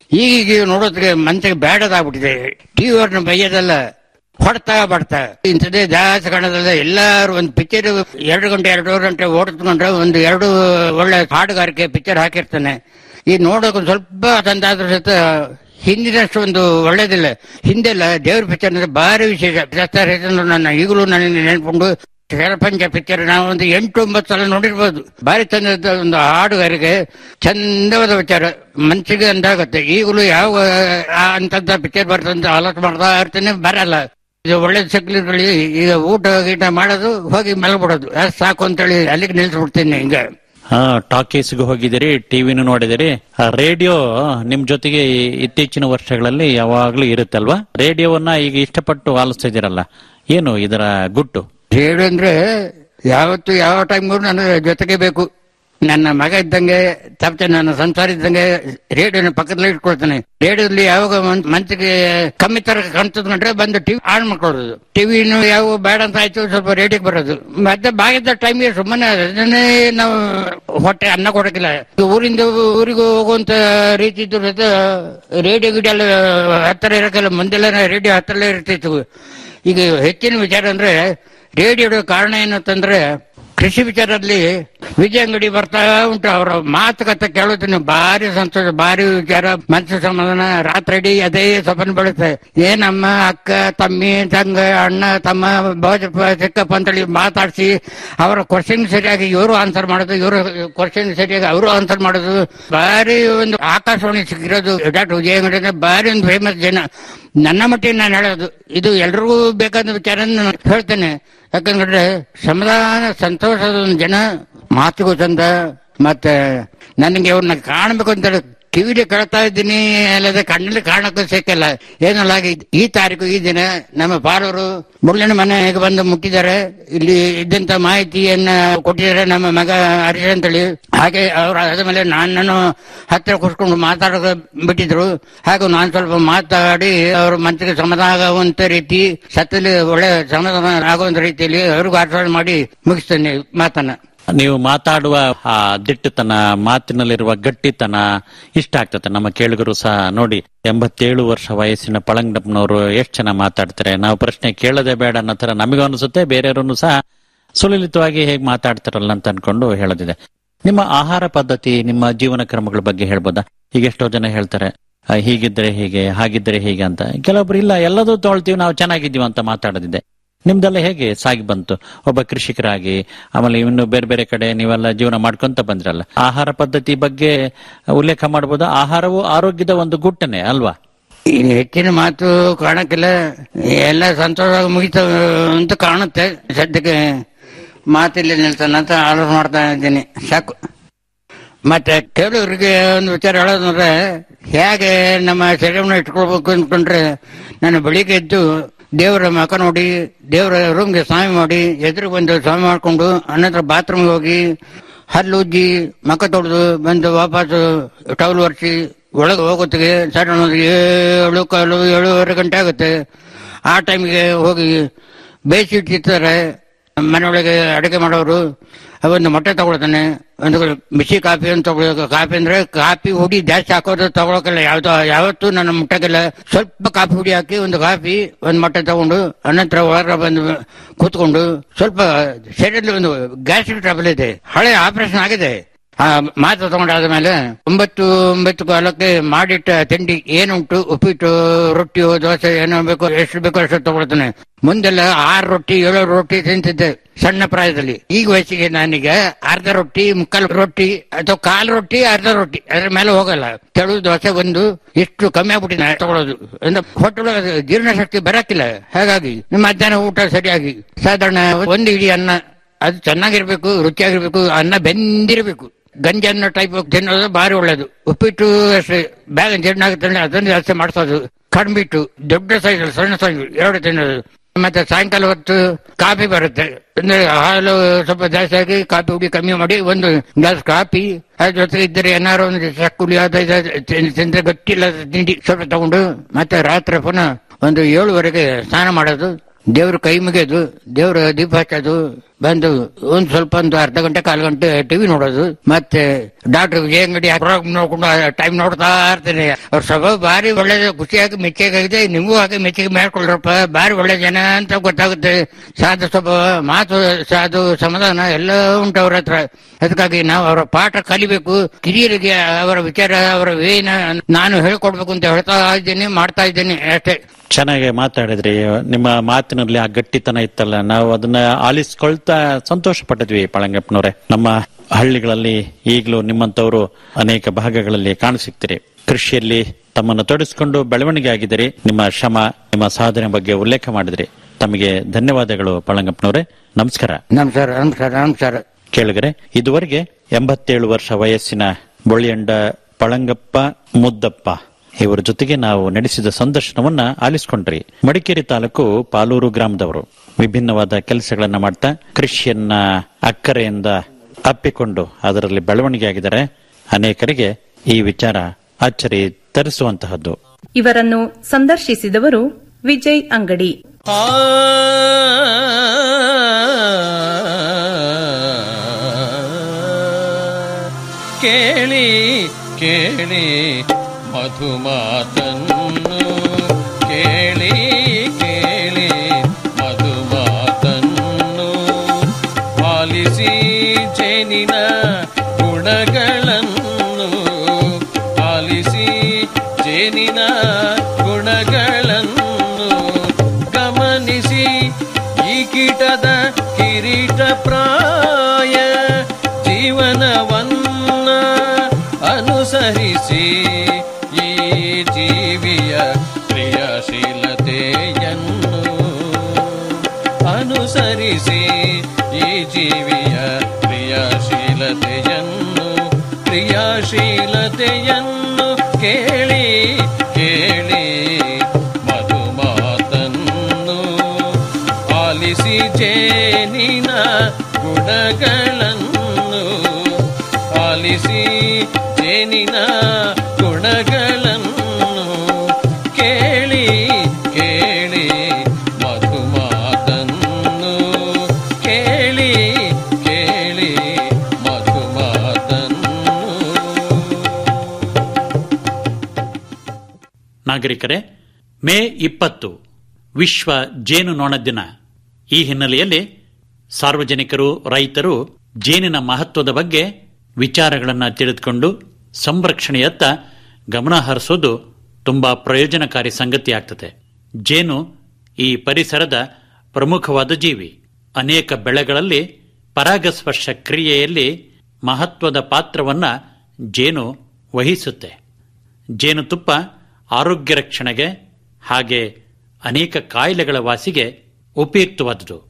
ಈಗ ನೋಡೋದ್ರಿಗೆ ಮನ್ಸಿಗೆ ಬೇಡದಾಗ್ಬಿಟ್ಟಿದೆ ಟಿವಿ ಅವ್ರನ್ನ ಬೈಯೋದಲ್ಲ ಹೊಡ್ತಾ ಬಡ್ತಾ ಇಂಥದ್ದೇ ಜಾಸ್ತಿ ಕಾಣೋದಲ್ಲ ಎಲ್ಲಾರು ಒಂದು ಪಿಕ್ಚರ್ ಎರಡು ಗಂಟೆ ಎರಡೂವರೆ ಗಂಟೆ ಓಡಿಸ್ಕೊಂಡ್ರೆ ಒಂದು ಎರಡು ಒಳ್ಳೆ ಹಾಡುಗಾರಿಕೆ ಪಿಕ್ಚರ್ ಹಾಕಿರ್ತಾನೆ ಈ ನೋಡೋಕೆ ಒಂದ್ ಸ್ವಲ್ಪ ತಂದಾದ್ರೂ ಸಹಿತ ಹಿಂದಿನಷ್ಟು ಒಂದು ಒಳ್ಳೇದಿಲ್ಲ ಹಿಂದೆಲ್ಲ ದೇವ್ರ ಪಿಕ್ಚರ್ ಅಂದ್ರೆ ಭಾರಿ ವಿಶೇಷ ಶಾಸ್ತ್ರ ನನ್ನ ಈಗಲೂ ನನಗೆ ನೆನ್ಕೊಂಡು ಶರಪಂಚ ಪಿಕ್ಚರ್ ನಾವು ಒಂದು ಎಂಟು ಒಂಬತ್ತು ಸಲ ನೋಡಿರ್ಬೋದು ಭಾರಿ ಚಂದದ ಒಂದು ಹಾಡುಗಾರಿಕೆ ಚಂದವಾದ ವಿಚಾರ ಮನ್ಸಿಗೆ ಅಂದಾಗತ್ತೆ ಈಗಲೂ ಯಾವ ಆ ಅಂತದ ಪಿಕ್ಚರ್ ಬರ್ತಂತ ಆಲೋಚನೆ ಮಾಡ್ತಾ ಇರ್ತೇನೆ ಬರಲ್ಲ ಇದು ಒಳ್ಳೆ ಸಿಕ್ಲಿ ಈಗ ಊಟ ಗೀಟ ಮಾಡೋದು ಹೋಗಿ ಮಲಗ್ಬಿಡೋದು ಅಷ್ಟು ಸಾಕು ಅಂತೇಳಿ ಅಲ್ಲಿಗೆ ನಿಲ್ಸ್ಬಿಡ್ತೀನಿ ಹಿಂಗ ಹಾ ಟಾಕೀಸ್ಗೆ ಹೋಗಿದ್ದೀರಿ ಟಿವಿನೂ ನೋಡಿದಿರಿ ರೇಡಿಯೋ ನಿಮ್ ಜೊತೆಗೆ ಈ- ಇತ್ತೀಚಿನ ವರ್ಷಗಳಲ್ಲಿ ಯಾವಾಗ್ಲೂ ಇರುತ್ತಲ್ವಾ ರೇಡಿಯೋವನ್ನ ಈಗ ಇಷ್ಟಪಟ್ಟು ಆಲಿಸ್ತಾ ಇದೀರಲ್ಲ ಏನು ಇದರ ಗುಟ್ಟು ರೇಡಿಯೋ ಅಂದ್ರೆ ಯಾವತ್ತು ಯಾವ ಟೈಮ್ ನನ್ನ ಜೊತೆಗೆ ಬೇಕು ನನ್ನ ಮಗ ಇದ್ದಂಗೆ ತಪ್ಪೆ ನನ್ನ ಸಂಸಾರ ಇದ್ದಂಗೆ ರೇಡಿಯೋನ ಪಕ್ಕದಲ್ಲಿ ಇಟ್ಕೊಳ್ತಾನೆ ರೇಡಿಯೋದಲ್ಲಿ ಯಾವಾಗ ಮನ್- ಮನ್ಸಿಗೆ ಕಮ್ಮಿ ತರ ಕಾಣ್ತದ್ಕೊಂಡ್ರೆ ಬಂದು ಟಿವಿ ಆನ್ ಮಾಡ್ಕೊಳ್ಳೋದು ಟಿವಿನು ಯಾವ ಬೇಡ ಅಂತ ಆಯ್ತು ಸ್ವಲ್ಪ ರೇಡಿಯೋಗೆ ಬರೋದು ಮತ್ತೆ ಬಾಗಿದ್ದ ಟೈಮ್ಗೆ ಸುಮ್ಮನೆ ಅದನ್ನೇ ನಾವು ಹೊಟ್ಟೆ ಅನ್ನ ಕೊಡಕ್ಕಿಲ್ಲ ಈಗ ಊರಿಂದ ಊರಿಗೆ ಹೋಗುವಂತ ರೀತಿ ಇದ್ದು ಸಹಿತ ರೇಡಿಯೋ ಗಿಡ ಎಲ್ಲ ಹತ್ತಿರ ಇರಕ್ಕೆಲ್ಲ ಮುಂದೆಲ್ಲ ರೇಡಿಯೋ ಹತ್ತಿರಲ್ಲೇ ಇರ್ತಿತ್ತು ಈಗ ಹೆಚ್ಚಿನ ವಿಚಾರ ಅಂದ್ರೆ ರೇಡಿಯೋ ಕಾರಣ ಏನಂತಂದ್ರೆ ಕೃಷಿ ವಿಚಾರದಲ್ಲಿ ವಿಜಯ ಅಂಗಡಿ ಬರ್ತಾ ಉಂಟು ಅವರ ಮಾತುಕತೆ ಕೇಳೋದನ್ನ ಭಾರಿ ಸಂತೋಷ ಭಾರಿ ವಿಚಾರ ಮನಸ್ಸು ಸಮಾಧಾನ ರಾತ್ರಿ ಇಡೀ ಅದೇ ಸೊಪ್ಪನ್ನು ಬೆಳುತ್ತೆ ಏ ನಮ್ಮ ಅಕ್ಕ ತಮ್ಮಿ ತಂಗ ಅಣ್ಣ ತಮ್ಮ ಭೋಜಪ್ಪ ಚಿಕ್ಕಪ್ಪ ಅಂತೇಳಿ ಮಾತಾಡಿಸಿ ಅವರ ಕ್ವಶನ್ ಸರಿಯಾಗಿ ಇವರು ಆನ್ಸರ್ ಮಾಡೋದು ಇವರು ಕ್ವಶನ್ ಸರಿಯಾಗಿ ಅವರು ಆನ್ಸರ್ ಮಾಡೋದು ಭಾರಿ ಒಂದು ಆಕಾಶವಾಣಿ ಸಿಕ್ಕಿರೋದು ಡಾಕ್ಟರ್ ವಿಜಯ ಅಂಗಡಿ ಅಂದ್ರೆ ಭಾರಿ ಒಂದು ಫೇಮಸ್ ಜನ ನನ್ನ ಮಟ್ಟಿಗೆ ನಾನು ಹೇಳೋದು ಇದು ಎಲ್ರಿಗೂ ಬೇಕಾದ ವಿಚಾರ ನಾನು ಹೇಳ್ತೇನೆ ಯಾಕಂದ್ರೆ ಸಮಾಧಾನ ಸಂತೋಷದ ಒಂದು ಜನ ಮಾತುಗೂ ಚಂದ ಮತ್ತೆ ನನಗೆ ಅವ್ರನ್ನ ಕಾಣಬೇಕು ಅಂತ ಹೇಳಿ ಕಿವಿಲಿ ಕೇಳ್ತಾ ಇದ್ದೀನಿ ಅಲ್ಲದೆ ಕಣ್ಣಲ್ಲಿ ಕಾಣಕ್ಕೂ ಸಿಕ್ಕಲ್ಲ ಏನಲ್ಲ ಈ- ಈ ತಾರೀಕು ಈ ದಿನ ನಮ್ಮ ಪಾಲವರು ಮುಳ್ಳಿನ ಮನೆಗೆ ಬಂದು ಮುಟ್ಟಿದ್ದಾರೆ ಇಲ್ಲಿ ಇದ್ದಂತ ಮಾಹಿತಿಯನ್ನ ಕೊಟ್ಟಿದ್ದಾರೆ ನಮ್ಮ ಮಗ ಹರೀಶ್ ಅಂತೇಳಿ ಹಾಗೆ ಅವ್ರು ಅದ ಮೇಲೆ ನಾನು ಹತ್ತಿರ ಕೂರ್ಸ್ಕೊಂಡು ಮಾತಾಡೋಕೆ ಬಿಟ್ಟಿದ್ರು ಹಾಗೂ ನಾನು ಸ್ವಲ್ಪ ಮಾತಾಡಿ ಅವ್ರ ಮನಸ್ಸಿಗೆ ಸಮಾಧಾನ ಆಗುವಂತ ರೀತಿ ಸತ್ತಲ್ಲಿ ಒಳ್ಳೆ ಸಮಾಧಾನ ಆಗುವಂತ ರೀತಿಯಲ್ಲಿ ಅವ್ರಿಗೂ ಆಚರಣೆ ಮಾಡಿ ಮುಗಿಸ್ತೇನೆ ಮಾತನ್ನ ನೀವು ಮಾತಾಡುವ ಆ ದಿಟ್ಟತನ ಮಾತಿನಲ್ಲಿರುವ ಗಟ್ಟಿತನ ಇಷ್ಟ ಆಗ್ತದೆ ನಮ್ಮ ಕೇಳುಗರು ಸಹ ನೋಡಿ ಎಂಬತ್ತೇಳು ವರ್ಷ ವಯಸ್ಸಿನ ಪಳಂಗಪ್ಪನವರು ಎಷ್ಟು ಚೆನ್ನಾಗಿ ಮಾತಾಡ್ತಾರೆ ನಾವು ಪ್ರಶ್ನೆ ಕೇಳದೆ ಬೇಡ ಅನ್ನೋ ತರ ನಮಗೂ ಅನಿಸುತ್ತೆ ಬೇರೆಯವ್ರನ್ನು ಸಹ ಸುಲಲಿತವಾಗಿ ಹೇಗೆ ಮಾತಾಡ್ತಾರಲ್ಲ ಅಂತ ಅನ್ಕೊಂಡು ಹೇಳೋದಿದೆ ನಿಮ್ಮ ಆಹಾರ ಪದ್ಧತಿ ನಿಮ್ಮ ಜೀವನ ಕ್ರಮಗಳ ಬಗ್ಗೆ ಹೇಳ್ಬೋದಾ ಈಗ ಎಷ್ಟೋ ಜನ ಹೇಳ್ತಾರೆ ಆ, ಹೀಗಿದ್ರೆ ಹೀಗೆ ಹಾಗಿದ್ರೆ ಹೀಗೆ ಅಂತ ಕೆಲವೊಬ್ರು ಇಲ್ಲ ಎಲ್ಲದೂ ತೊಳ್ತೀವಿ ನಾವು ಚೆನ್ನಾಗಿದ್ದೀವಿ ಅಂತ ಮಾತಾಡೋದಿದೆ ನಿಮ್ದೆಲ್ಲ ಹೇಗೆ ಸಾಗಿ ಬಂತು ಒಬ್ಬ ಕೃಷಿಕರಾಗಿ ಆಮೇಲೆ ಇನ್ನು ಬೇರೆ ಬೇರೆ ಕಡೆ ನೀವೆಲ್ಲ ಜೀವನ ಮಾಡ್ಕೊಂತ ಬಂದ್ರಲ್ಲ ಆಹಾರ ಪದ್ಧತಿ ಬಗ್ಗೆ ಉಲ್ಲೇಖ ಮಾಡಬಹುದು ಆಹಾರವು ಆರೋಗ್ಯದ ಒಂದು ಗುಟ್ಟನೆ ಅಲ್ವಾ ಇನ್ನು ಹೆಚ್ಚಿನ ಮಾತು ಕಾಣಕ್ಕಿಲ್ಲ ಎಲ್ಲ ಸಂತೋಷ ಮುಗಿತ ಅಂತ ಕಾಣುತ್ತೆ ಸದ್ಯಕ್ಕೆ ಮಾತಿಲ್ಲ ನಿಲ್ತಾನ ಅಂತ ಆಲೋಚನೆ ಮಾಡ್ತಾ ಇದ್ದೀನಿ ಸಾಕು ಮತ್ತೆ ಕೆಲವರಿಗೆ ಒಂದು ವಿಚಾರ ಹೇಳೋದಂದ್ರೆ ಹೇಗೆ ನಮ್ಮ ಶರೀರವನ್ನು ಇಟ್ಕೊಳ್ಬೇಕು ಅಂದ್ಕೊಂಡ್ರೆ ನಾನು ಬೆಳಿಗ್ಗೆ ಎದ್ದು ದೇವರ ಮಕ ನೋಡಿ ದೇವರ ರೂಮ್ಗೆ ಸ್ನಾನ ಮಾಡಿ ಎದುರು ಬಂದು ಸ್ನಾನ ಮಾಡ್ಕೊಂಡು ಅನಂತರ ಬಾತ್ರೂಮ್ಗೆ ಹೋಗಿ ಹಲ್ಲು ಉಜ್ಜಿ ಮಕ ತೊಳೆದು ಬಂದು ವಾಪಸ್ ಟವಲ್ ಒರೆಸಿ ಒಳಗೆ ಹೋಗೋತ್ತಿಗೆ ಸರ್ ಏಳು ಕಾಲು ಏಳುವರೆ ಗಂಟೆ ಆಗುತ್ತೆ ಆ ಟೈಮಿಗೆ ಹೋಗಿ ಬೇಯಿಸಿಟ್ಟಿರ್ತಾರೆ ಮನೆಯೊಳಗೆ ಅಡುಗೆ ಮಾಡೋರು ಒಂದು ಮೊಟ್ಟೆ ತಗೊಳ್ತಾನೆ ಒಂದು ಬಿಸಿ ಕಾಫಿ ಅಂತ ತಗೊಳ್ಳೋ ಕಾಫಿ ಅಂದ್ರೆ ಕಾಫಿ ಹುಡಿ ಜಾಸ್ತಿ ಹಾಕೋದು ತಗೊಳಕಲ್ಲ ಯಾವ್ದು ಯಾವತ್ತೂ ನನ್ನ ಮುಟ್ಟಕ್ಕೆಲ್ಲ ಸ್ವಲ್ಪ ಕಾಫಿ ಹುಡಿ ಹಾಕಿ ಒಂದು ಕಾಫಿ ಒಂದು ಮೊಟ್ಟೆ ತಗೊಂಡು ಅನಂತರ ಹೊರಗೆ ಬಂದು ಕೂತ್ಕೊಂಡು ಸ್ವಲ್ಪ ಶರೀರದಲ್ಲಿ ಒಂದು ಗ್ಯಾಸ್ಟ್ರಿಕ್ ಟ್ರಬಲ್ ಇದೆ ಹಳೆ ಆಪರೇಷನ್ ಆಗಿದೆ ಆ ಮಾತು ತಗೊಂಡಾದ ಮೇಲೆ ಒಂಬತ್ತು ಒಂಬತ್ತು ಕಾಲಕ್ಕೆ ಮಾಡಿಟ್ಟ ತಿಂಡಿ ಏನುಂಟು ಉಪ್ಪಿಟ್ಟು ರೊಟ್ಟಿಯೋ ದೋಸೆ ಏನೋ ಬೇಕೋ ಎಷ್ಟು ಬೇಕೋ ಅಷ್ಟು ತಗೊಳ್ತಾನೆ ಮುಂದೆಲ್ಲ ಆರು ರೊಟ್ಟಿ ಏಳು ರೊಟ್ಟಿ ತಿಂತಿದ್ದೆ ಸಣ್ಣ ಪ್ರಾಯದಲ್ಲಿ ಈಗ ವಯಸ್ಸಿಗೆ ನಾನೀಗ ಅರ್ಧ ರೊಟ್ಟಿ ಮುಕ್ಕಾಲು ರೊಟ್ಟಿ ಅಥವಾ ಕಾಲು ರೊಟ್ಟಿ ಅರ್ಧ ರೊಟ್ಟಿ ಅದ್ರ ಮೇಲೆ ಹೋಗಲ್ಲ ತೆಳು ದೋಸೆ ಒಂದು ಎಷ್ಟು ಕಮ್ಮಿ ಆಗ್ಬಿಟ್ಟಿದೆ ತಗೊಳ್ಳೋದು ಅಂದ್ರೆ ಹೊಟ್ಟೆೊಳಗೆ ಜೀರ್ಣಶಕ್ತಿ ಬರಕ್ಕಿಲ್ಲ ಹಾಗಾಗಿ ನಿಮ್ಮ ಮಧ್ಯಾಹ್ನ ಊಟ ಸರಿಯಾಗಿ ಸಾಧಾರಣ ಒಂದು ಇಡೀ ಅನ್ನ ಅದು ಚೆನ್ನಾಗಿರ್ಬೇಕು ರುಚಿಯಾಗಿರ್ಬೇಕು ಅನ್ನ ಬೆಂದಿರಬೇಕು ಗಂಜಿ ಅನ್ನೋ ಟೈಪ್ ತಿನ್ನೋದು ಭಾರಿ ಒಳ್ಳೇದು ಉಪ್ಪಿಟ್ಟು ಅಷ್ಟೇ ಬೇಗ ಜೀರ್ಣ ಆಗುತ್ತೆ ಅದನ್ನು ಜಾಸ್ತಿ ಮಾಡಿಸೋದು ಕಡ್ಬಿಟ್ಟು ದೊಡ್ಡ ಸೈಜ್ ಸಣ್ಣ ಸೈಜ್ ಎರಡು ತಿನ್ನೋದು ಮತ್ತೆ ಸಾಯಂಕಾಲ ಹೊತ್ತು ಕಾಫಿ ಬರುತ್ತೆ ಅಂದ್ರೆ ಹಾಲು ಸ್ವಲ್ಪ ಜಾಸ್ತಿ ಆಗಿ ಕಾಫಿ ಹುಡಿ ಕಮ್ಮಿ ಮಾಡಿ ಒಂದು ಗ್ಲಾಸ್ ಕಾಫಿ ಅದ್ರ ಜೊತೆ ಇದ್ದರೆ ಏನಾರು ಒಂದು ಚಕ್ಕುಲಿ ಅದ ಇದ ತಿನ್- ತಿಂದ್ರೆ ಗೊತ್ತಿಲ್ಲ ತಿಂಡಿ ಸ್ವಲ್ಪ ತಗೊಂಡು ಮತ್ತೆ ರಾತ್ರಿ ಪುನಃ ಒಂದು ಏಳುವರೆಗೆ ಸ್ನಾನ ಮಾಡೋದು ದೇವ್ರ ಕೈ ಮುಗಿಯೋದು ದೇವ್ರ ದೀಪ ಹಚ್ಚೋದು ಬಂದು ಒಂದ್ ಸ್ವಲ್ಪ ಒಂದು ಅರ್ಧ ಗಂಟೆ ಕಾಲು ಗಂಟೆ ಟಿವಿ ನೋಡೋದು ಮತ್ತೆ ಡಾಕ್ಟರ್ ವಿಜಯ ಅಂಗಡಿ ಪ್ರೋಗ್ರಾಮ್ ನೋಡ್ಕೊಂಡು ಟೈಮ್ ನೋಡ್ತಾ ಇರ್ತೇನೆ ಅವ್ರ ಸ್ವಭಾವ ಭಾರಿ ಒಳ್ಳೇದು ಖುಷಿಯಾಗಿ ಮೆಚ್ಚುಗೆ ನಿಮಗೂ ಹಾಗೆ ಮೆಚ್ಚುಗೆ ಮಾಡ್ಕೊಳ್ರಪ್ಪ ಭಾರಿ ಒಳ್ಳೆ ಜನ ಅಂತ ಗೊತ್ತಾಗುತ್ತೆ ಸಾಧು ಸ್ವಭಾವ ಮಾತು ಸಾಧು ಸಮಾಧಾನ ಎಲ್ಲ ಉಂಟು ಅವ್ರ ಹತ್ರ ಅದಕ್ಕಾಗಿ ನಾವು ಅವರ ಪಾಠ ಕಲಿಬೇಕು ಕಿರಿಯರಿಗೆ ಅವರ ವಿಚಾರ ಅವರ ವೇನ ನಾನು ಹೇಳ್ಕೊಡ್ಬೇಕು ಅಂತ ಹೇಳ್ತಾ ಇದ್ದೀನಿ ಮಾಡ್ತಾ ಇದ್ದೀನಿ ಅಷ್ಟೇ ಚೆನ್ನಾಗಿ ಮಾತಾಡಿದ್ರಿ ನಿಮ್ಮ ಮಾತಿನಲ್ಲಿ ಆ ಗಟ್ಟಿತನ ಇತ್ತಲ್ಲ ನಾವು ಅದನ್ನ ಆಲಿಸ್ಕೊಳ್ತಾ ಸಂತೋಷ ಪಟ್ಟಿದ್ವಿ ಪಳಂಗಪ್ಪನವ್ರೆ ನಮ್ಮ ಹಳ್ಳಿಗಳಲ್ಲಿ ಈಗಲೂ ನಿಮ್ಮಂತವರು ಅನೇಕ ಭಾಗಗಳಲ್ಲಿ ಕಾಣಸಿಗ್ತೀರಿ ಕೃಷಿಯಲ್ಲಿ ತಮ್ಮನ್ನು ತೊಡಗಿಸಿಕೊಂಡು ಬೆಳವಣಿಗೆ ಆಗಿದ್ದೀರಿ ನಿಮ್ಮ ಶ್ರಮ ನಿಮ್ಮ ಸಾಧನೆ ಬಗ್ಗೆ ಉಲ್ಲೇಖ ಮಾಡಿದ್ರಿ ತಮಗೆ ಧನ್ಯವಾದಗಳು ಪಳಂಗಪ್ಪನವರೇ ನಮಸ್ಕಾರ ನಮಸ್ಕಾರ ನಮಸ್ಕಾರ ನಮಸ್ಕಾರ ಕೇಳಿದರೆ ಇದುವರೆಗೆ ಎಂಬತ್ತೇಳು ವರ್ಷ ವಯಸ್ಸಿನ ಬೊಳ್ಳಿಯಂಡ ಪಳಂಗಪ್ಪ ಮುದ್ದಪ್ಪ ಇವರ ಜೊತೆಗೆ ನಾವು ನಡೆಸಿದ ಸಂದರ್ಶನವನ್ನ ಆಲಿಸಿಕೊಂಡ್ರಿ ಮಡಿಕೇರಿ ತಾಲೂಕು ಪಾಲೂರು ಗ್ರಾಮದವರು ವಿಭಿನ್ನವಾದ ಕೆಲಸಗಳನ್ನ ಮಾಡ್ತಾ ಕೃಷಿಯನ್ನ ಅಕ್ಕರೆಯಿಂದ ಅಪ್ಪಿಕೊಂಡು ಅದರಲ್ಲಿ ಬೆಳವಣಿಗೆ ಆಗಿದ್ದಾರೆ ಅನೇಕರಿಗೆ ಈ ವಿಚಾರ ಅಚ್ಚರಿ ತರಿಸುವಂತಹದ್ದು ಇವರನ್ನು ಸಂದರ್ಶಿಸಿದವರು ವಿಜಯ್ ಅಂಗಡಿ ಕೇಳಿ ಕೇಳಿ ಮಧುಮಾತನ್ನು ಕೇಳಿ ಕೇಳಿ ಮಧುಮಾತನ್ನು ಜೇನಿನ ಗುಣಗಳನ್ನು ಆಲಿಸಿ ಜೇನಿನ ಗುಣಗಳನ್ನು ಗಮನಿಸಿ ಈ ಕೀಟದ ಕಿರೀಟ ಪ್ರಾಯ ಜೀವನವನ್ನ ಅನುಸರಿಸಿ ಈ ಜೀವಿಯ ಕ್ರಿಯಾಶೀಲತೆಯನ್ನು ಅನುಸರಿಸಿ ಈ ಜೀವಿಯ ಕ್ರಿಯಾಶೀಲತೆಯನ್ನು ಕ್ರಿಯಾಶೀಲತೆಯನ್ನು ಕೇಳಿ ಕೇಳಿ ಮಧುಮಾತನ್ನು ಆಲಿಸಿ ಜೇನಿನ ಗುಣಗಳನ್ನು ಆಲಿಸಿ ಜೇನಿನ ಗುಣಗಳನ್ನು ಕೇಳಿ ಕೇಳಿ ಮಧುಮಾತನ್ನು ಕೇಳಿ ಕೇಳಿ ಮಧುಮಾತನ್ನು ನಾಗರಿಕರೇ ಮೇ ಇಪ್ಪತ್ತು ವಿಶ್ವ ಜೇನುನೊಣ ದಿನ ಈ ಹಿನ್ನೆಲೆಯಲ್ಲಿ ಸಾರ್ವಜನಿಕರು ರೈತರು ಜೇನಿನ ಮಹತ್ವದ ಬಗ್ಗೆ ವಿಚಾರಗಳನ್ನು ತಿಳಿದುಕೊಂಡು ಸಂರಕ್ಷಣೆಯತ್ತ ಗಮನ ಹರಿಸೋದು ತುಂಬಾ ಪ್ರಯೋಜನಕಾರಿ ಸಂಗತಿಯಾಗ್ತದೆ ಜೇನು ಈ ಪರಿಸರದ ಪ್ರಮುಖವಾದ ಜೀವಿ ಅನೇಕ ಬೆಳೆಗಳಲ್ಲಿ ಪರಾಗಸ್ಪರ್ಶ ಕ್ರಿಯೆಯಲ್ಲಿ ಮಹತ್ವದ ಪಾತ್ರವನ್ನ ಜೇನು ವಹಿಸುತ್ತೆ ಜೇನುತುಪ್ಪ ಆರೋಗ್ಯ ರಕ್ಷಣೆಗೆ ಹಾಗೆ ಅನೇಕ ಕಾಯಿಲೆಗಳ ವಾಸಿಗೆ ಉಪಯುಕ್ತವಾದುದು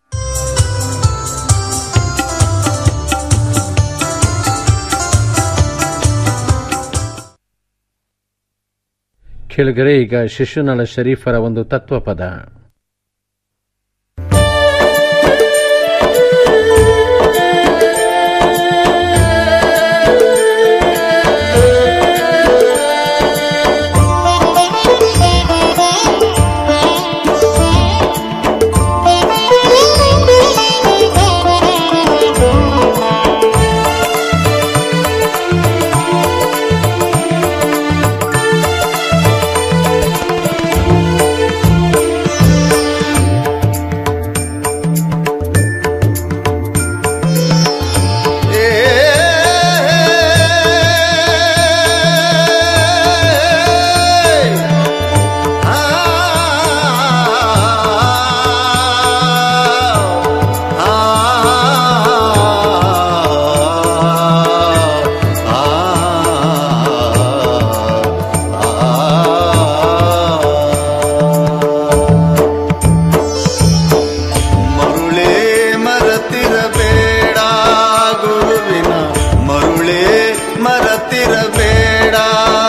ಕೆಳಗರೆ ಈಗ ಶಿಶುನಾಳ ಶರೀಫರ ಒಂದು ತತ್ವಪದ ಮರುಳೇ ಮರತಿರಬೇಡ ಗುರುವಿನ ಮರುಳೇ ಮರತಿರಬೇಡ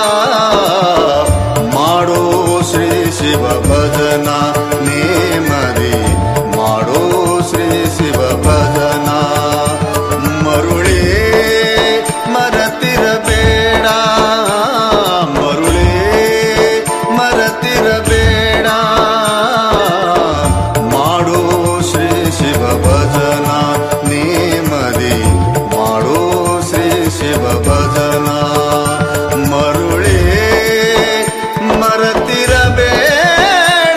ಮಾಡೋ ಶ್ರೀ ಶಿವ ಭಜನ ನೇಮದಿ ಮಾಡೋ ಶ್ರೀ ಶಿವ ಭಜನ ಮರುಳೇ ಮರತಿರಬೇಡ ಮರುಳೇ ಮರತಿರಬೇಡ ಮಾಡೋ ಶ್ರೀ ಶಿವ ಭಜನ ನೇಮದಿ ಮಾಡೋ ಶ್ರೀ ಶಿವ ಭಜನ ಮರುಳೇ ಮರತಿರಬೇಡ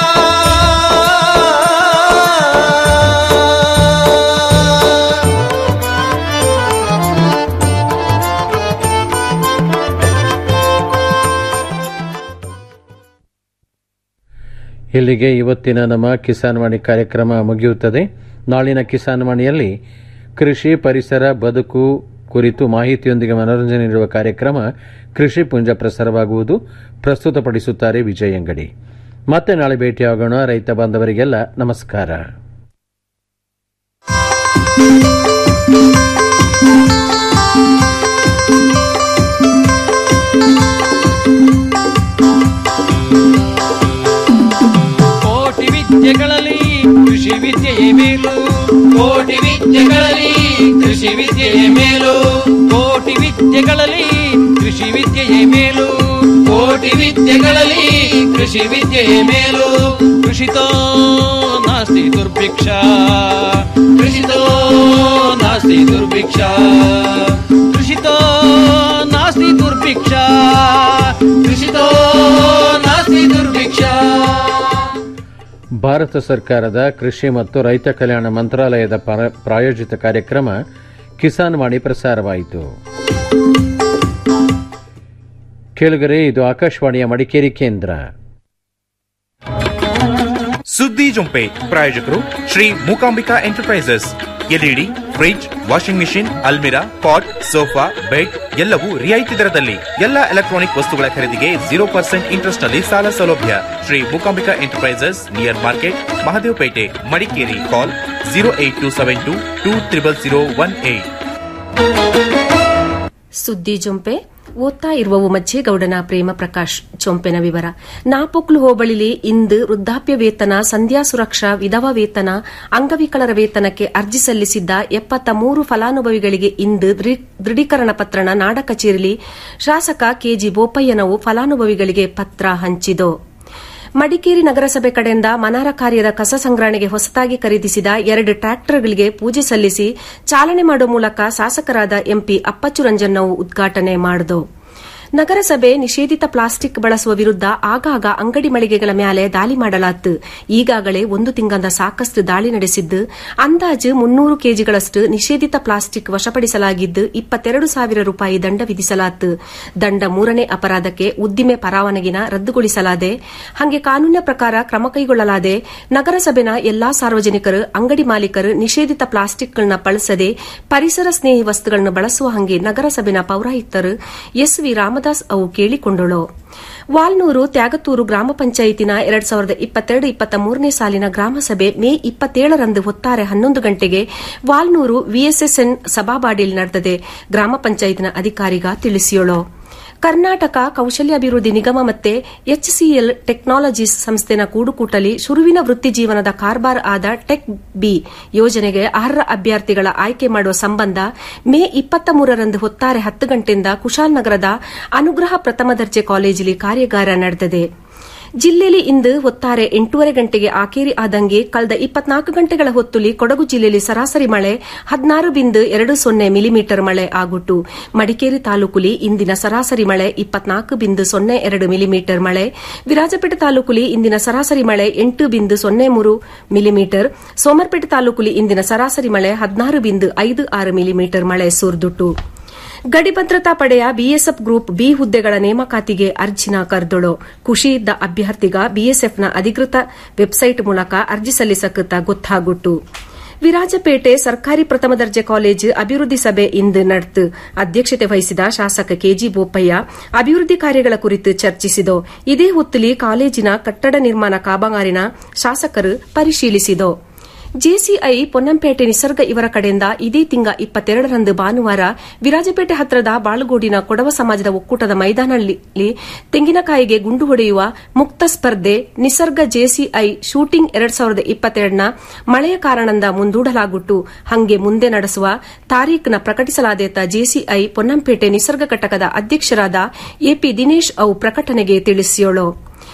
ಇಲ್ಲಿಗೆ ಇವತ್ತಿನ ನಮ್ಮ ಕಿಸಾನ್ ವಾಣಿ ಕಾರ್ಯಕ್ರಮ ಮುಗಿಯುತ್ತದೆ ನಾಳಿನ ಕಿಸಾನ್ ವಾಣಿಯಲ್ಲಿ ಕೃಷಿ ಪರಿಸರ ಬದುಕು ಕುರಿತು ಮಾಹಿತಿಯೊಂದಿಗೆ ಮನೋರಂಜನೆ ನೀಡುವ ಕಾರ್ಯಕ್ರಮ ಕೃಷಿ ಪುಂಜ ಪ್ರಸಾರವಾಗುವುದು ಪ್ರಸ್ತುತಪಡಿಸುತ್ತಾರೆ ವಿಜಯ್ ಅಂಗಡಿ ಮತ್ತೆ ನಾಳೆ ಭೇಟಿಯಾಗೋಣ ರೈತ ಬಾಂಧವರಿಗೆಲ್ಲ ನಮಸ್ಕಾರ ಕೋಟಿ ವಿದ್ಯೆಗಳಲ್ಲಿ ಕೃಷಿ ವಿದ್ಯೆಯೇ ಮೇಲು ಕೋಟಿ ವಿದ್ಯೆಗಳಲ್ಲಿ ಕೃಷಿ ವಿದ್ಯೆಯೇ ಮೇಲು ಕೋಟಿ ವಿದ್ಯೆಗಳಲ್ಲಿ ಕೃಷಿ ವಿದ್ಯೆಯೇ ಮೇಲು ಕೋಟಿ ವಿದ್ಯೆಗಳಲ್ಲಿ ಕೃಷಿ ವಿದ್ಯೆಯೇ ಮೇಲು ಕೃಷಿತೋ ನಾಸ್ತಿ ದುರ್ಭಿಕ್ಷ ಕೃಷಿತೋ ನಾಸ್ತಿ ದುರ್ಭಿಕ್ಷ ಕೃಷಿತೋ ನಾಸ್ತಿ ದುರ್ಭಿಕ್ಷ ಕೃಷಿತೋ ನಾಸ್ತಿ ದುರ್ಭಿಕ್ಷ ಭಾರತ ಸರ್ಕಾರದ ಕೃಷಿ ಮತ್ತು ರೈತ ಕಲ್ಯಾಣ ಮಂತ್ರಾಲಯದ ಪರ- ಪ್ರಾಯೋಜಿತ ಕಾರ್ಯಕ್ರಮ ಕಿಸಾನ್ ವಾಣಿ ಪ್ರಸಾರವಾಯಿತು ಕೇಳುಗರೆ ಇದು ಆಕಾಶವಾಣಿಯ ಮಡಿಕೇರಿ ಕೇಂದ್ರ ಸುದ್ದಿ ಜೊಂಪೆ ಪ್ರಾಯೋಜಕರು Shri Mookambika enterprises LED fridge washing machine ಅಲ್ಮಿರಾ ಪಾಟ್ ಸೋಫಾ ಬೆಡ್ ಎಲ್ಲವೂ ರಿಯಾಯಿತಿ ದರದಲ್ಲಿ ಎಲ್ಲ ಎಲೆಕ್ಟ್ರಾನಿಕ್ ವಸ್ತುಗಳ ಖರೀದಿಗೆ ಜೀರೋ ಪರ್ಸೆಂಟ್ ಇಂಟ್ರೆಸ್ಟ್ ನಲ್ಲಿ ಸಾಲ ಸೌಲಭ್ಯ Shri Mookambika enterprises near market Mahadevapete Madikeri call zero eight two seven two two triple zero one eight ಸುದ್ದಿ ಜೊಂಪೆ ಓದ್ತಾ ಇರುವವು ಮಜ್ಜೇಗೌಡನ ಪ್ರೇಮ ಪ್ರಕಾಶ್ ಚೊಂಪೆನ ವಿವರ ನಾಪೊಕ್ಲು ಹೋಬಳಿಲಿ ಇಂದು ವೃದ್ಧಾಪ್ಯ ವೇತನ ಸಂಧ್ಯಾ ಸುರಕ್ಷಾ ವಿಧವಾ ವೇತನ ಅಂಗವಿಕಲರ ವೇತನಕ್ಕೆ ಅರ್ಜಿ ಸಲ್ಲಿಸಿದ್ದ ಎಪ್ಪತ್ತ ಮೂರು ಫಲಾನುಭವಿಗಳಿಗೆ ಇಂದು ದೃಢೀಕರಣ ಪತ್ರನ ನಾಡ ಕಚೇರಿಲಿ ಶಾಸಕ ಕೆಜಿ ಬೋಪಯ್ಯನವು ಫಲಾನುಭವಿಗಳಿಗೆ ಪತ್ರ ಹಂಚಿದು ಮಡಿಕೇರಿ ನಗರಸಭೆ ಕಡೆಯಿಂದ ಮನಾರ ಕಾರ್ಯದ ಕಸ ಸಂಗ್ರಹಣೆಗೆ ಹೊಸತಾಗಿ ಖರೀದಿಸಿದ ಎರಡು ಟ್ರ್ಯಾಕ್ಟರ್ಗಳಿಗೆ ಪೂಜೆ ಸಲ್ಲಿಸಿ ಚಾಲನೆ ಮಾಡುವ ಮೂಲಕ ಶಾಸಕರಾದ ಎಂಪಿ ಅಪ್ಪಚ್ಚು ರಂಜನ್ನವು ಉದ್ಘಾಟನೆ ಮಾಡಿದು ನಗರಸಭೆ ನಿಷೇಧಿತ ಪ್ಲಾಸ್ಟಿಕ್ ಬಳಸುವ ವಿರುದ್ಧ ಆಗಾಗ ಅಂಗಡಿ ಮಳಿಗೆಗಳ ಮೇಲೆ ದಾಳಿ ಮಾಡಲಾತ್ತು ಈಗಾಗಲೇ ಒಂದು ತಿಂಗಳಿಂದ ಸಾಕಷ್ಟು ದಾಳಿ ನಡೆಸಿದ್ದು ಅಂದಾಜು ಮುನ್ನೂರು ಕೆಜಿಗಳಷ್ಟು ನಿಷೇಧಿತ ಪ್ಲಾಸ್ಟಿಕ್ ವಶಪಡಿಸಲಾಗಿದ್ದು ಇಪ್ಪತ್ತೆರಡು ಸಾವಿರ ರೂಪಾಯಿ ದಂಡ ವಿಧಿಸಲಾತು ದಂಡ ಮೂರನೇ ಅಪರಾಧಕ್ಕೆ ಉದ್ದಿಮೆ ಪರವಾನಗಿನ ರದ್ದುಗೊಳಿಸಲಾದೆ ಹಾಗೆ ಕಾನೂನಿನ ಪ್ರಕಾರ ಕ್ರಮ ಕೈಗೊಳ್ಳಲಾದೆ ನಗರಸಭೆನ ಎಲ್ಲಾ ಸಾರ್ವಜನಿಕರು ಅಂಗಡಿ ಮಾಲೀಕರು ನಿಷೇಧಿತ ಪ್ಲಾಸ್ಟಿಕ್ಗಳನ್ನು ಬಳಸದೆ ಪರಿಸರ ಸ್ನೇಹಿ ವಸ್ತುಗಳನ್ನು ಬಳಸುವ ಹಂಗೆ ನಗರಸಭೆನ ಪೌರಾಯುಕ್ತರು ಎಸ್ ವಿ ರಾಮದಾಸ್ ಅವು ಕೇಳಿಕೊಂಡಳು ವಾಲ್ನೂರು ತ್ಯಾಗತೂರು ಗ್ರಾಮ ಪಂಚಾಯಿತಿನ ಎರಡ್ ಸಾವಿರದ ಇಪ್ಪತ್ತೆರಡು ಇಪ್ಪತ್ತ ಮೂರನೇ ಸಾಲಿನ ಗ್ರಾಮಸಭೆ ಮೇ ಇಪ್ಪತ್ತೇಳರಂದು ಹೊತ್ತಾರೆ ಹನ್ನೊಂದು ಗಂಟೆಗೆ ವಾಲ್ನೂರು ವಿಎಸ್ಎಸ್ಎನ್ ಸಭಾಬಾಡಿಯಲ್ಲಿ ನಡೆದಿದೆ ಗ್ರಾಮ ಪಂಚಾಯತ್ನ ಅಧಿಕಾರಿಗ ತಿಳಿಸಿಯೋಳು ಕರ್ನಾಟಕ ಕೌಶಲ್ಯಾಭಿವೃದ್ಧಿ ನಿಗಮ ಮತ್ತೆ ಎಚ್ಸಿಎಲ್ ಟೆಕ್ನಾಲಜೀಸ್ ಸಂಸ್ಥೆನ ಕೂಡುಕೂಟಲಿ ಶುರುವಿನ ವೃತ್ತಿ ಜೀವನದ ಕಾರ್ಬಾರ್ ಆದ ಟೆಕ್ ಬಿ ಯೋಜನೆಗೆ ಅರ್ಹ ಅಭ್ಯರ್ಥಿಗಳ ಆಯ್ಕೆ ಮಾಡುವ ಸಂಬಂಧ ಮೇ ಇಪ್ಪತ್ತ ಮೂರರಂದು ಹೊತ್ತಾರೆ ಹತ್ತು ಗಂಟೆಯಿಂದ ಕುಶಾಲನಗರದ ಅನುಗ್ರಹ ಪ್ರಥಮ ದರ್ಜೆ ಕಾಲೇಜಿನಲ್ಲಿ ಕಾರ್ಯಾಗಾರ ನಡೆದಿದೆ ಜಿಲ್ಲೆಯಲ್ಲಿ ಇಂದು ಹೊತ್ತಾರೆ ಎಂಟೂವರೆ ಗಂಟೆಗೆ ಆಕೇರಿ ಆದಂಗೆ ಕಳೆದ ಇಪ್ಪತ್ನಾಲ್ಕು ಗಂಟೆಗಳ ಹೊತ್ತುಲಿ ಕೊಡಗು ಜಿಲ್ಲೆಯಲ್ಲಿ ಸರಾಸರಿ ಮಳೆ ಹದಿನಾರು ಬಿಂದು ಎರಡು ಸೊನ್ನೆ ಮಿಲಿಮೀಟರ್ ಮಳೆ ಆಗುಟ್ಟು ಮಡಿಕೇರಿ ತಾಲೂಕುಲಿ ಇಂದಿನ ಸರಾಸರಿ ಮಳೆ ಇಪ್ಪತ್ನಾಲ್ಕು ಬಿಂದು ಸೊನ್ನೆ ಎರಡು ಮಿಲಿಮೀಟರ್ ಮಳೆ ವಿರಾಜಪೇಟೆ ತಾಲೂಕುಲಿ ಇಂದಿನ ಸರಾಸರಿ ಮಳೆ ಎಂಟು ಬಿಂದು ಸೊನ್ನೆ ಮೂರು ಮಿಲಿಮೀಟರ್ ಸೋಮರ್ಪೇಟೆ ತಾಲೂಕುಲಿ ಇಂದಿನ ಸರಾಸರಿ ಮಳೆ ಹದಿನಾರು ಬಿಂದು ಐದು ಆರು ಮಿಲಿಮೀಟರ್ ಮಳೆ ಸುರಿದುಟ್ಟು ಗಡಿ ಭದ್ರತಾ ಪಡೆಯ ಬಿಎಸ್ಎಫ್ ಗ್ರೂಪ್ ಬಿ ಹುದ್ದೆಗಳ ನೇಮಕಾತಿಗೆ ಅರ್ಜಿನ ಕರೆದೊಳು ಖುಷಿ ಇದ್ದ ಅಭ್ಯರ್ಥಿಗ ಬಿಎಸ್ಎಫ್ನ ಅಧಿಕೃತ ವೆಬ್ಸೈಟ್ ಮೂಲಕ ಅರ್ಜಿ ಸಲ್ಲಿಸಕತ್ತ ಗೊತ್ತಾಗುಟ್ಟು ವಿರಾಜಪೇಟೆ ಸರ್ಕಾರಿ ಪ್ರಥಮ ದರ್ಜೆ ಕಾಲೇಜು ಅಭಿವೃದ್ಧಿ ಸಭೆ ಇಂದು ನಡೆದು ಅಧ್ಯಕ್ಷತೆ ವಹಿಸಿದ ಶಾಸಕ ಕೆಜಿ ಬೋಪಯ್ಯ ಅಭಿವೃದ್ಧಿ ಕಾರ್ಯಗಳ ಕುರಿತು ಚರ್ಚಿಸಿದು ಇದೇ ಹೊತ್ತಲಿ ಕಾಲೇಜಿನ ಕಟ್ಟಡ ನಿರ್ಮಾಣ ಕಾಮಗಾರಿನ ಶಾಸಕರು ಪರಿಶೀಲಿಸಿದರು ಜೆಸಿಐ ಪೊನ್ನಂಪೇಟೆ ನಿಸರ್ಗ ಇವರ ಕಡೆಯಿಂದ ಇದೇ ತಿಂಗ ಇಪ್ಪತ್ತೆರಡರಂದು ಭಾನುವಾರ ವಿರಾಜಪೇಟೆ ಹತ್ರದ ಬಾಳುಗೋಡಿನ ಕೊಡವ ಸಮಾಜದ ಒಕ್ಕೂಟದ ಮೈದಾನದಲ್ಲಿ ತೆಂಗಿನಕಾಯಿಗೆ ಗುಂಡು ಹೊಡೆಯುವ ಮುಕ್ತ ಸ್ಪರ್ಧೆ ನಿಸರ್ಗ ಜೆಸಿಐ ಶೂಟಿಂಗ್ ಎರಡ್ ಸಾವಿರದ ಇಪ್ಪತ್ತೆರಡನ ಮಳೆಯ ಕಾರಣದಿಂದ ಮುಂದೂಡಲಾಗುಟ್ಟು ಹಂಗೆ ಮುಂದೆ ನಡೆಸುವ ತಾರೀಖನ ಪ್ರಕಟಿಸಲಾದೇತ ಜೆಸಿಐ ಪೊನ್ನಂಪೇಟೆ ನಿಸರ್ಗ ಘಟಕದ ಅಧ್ಯಕ್ಷರಾದ ಎಪಿ ದಿನೇಶ್ ಅವು ಪ್ರಕಟಣೆಗೆ ತಿಳಿಸಿಯೋಳು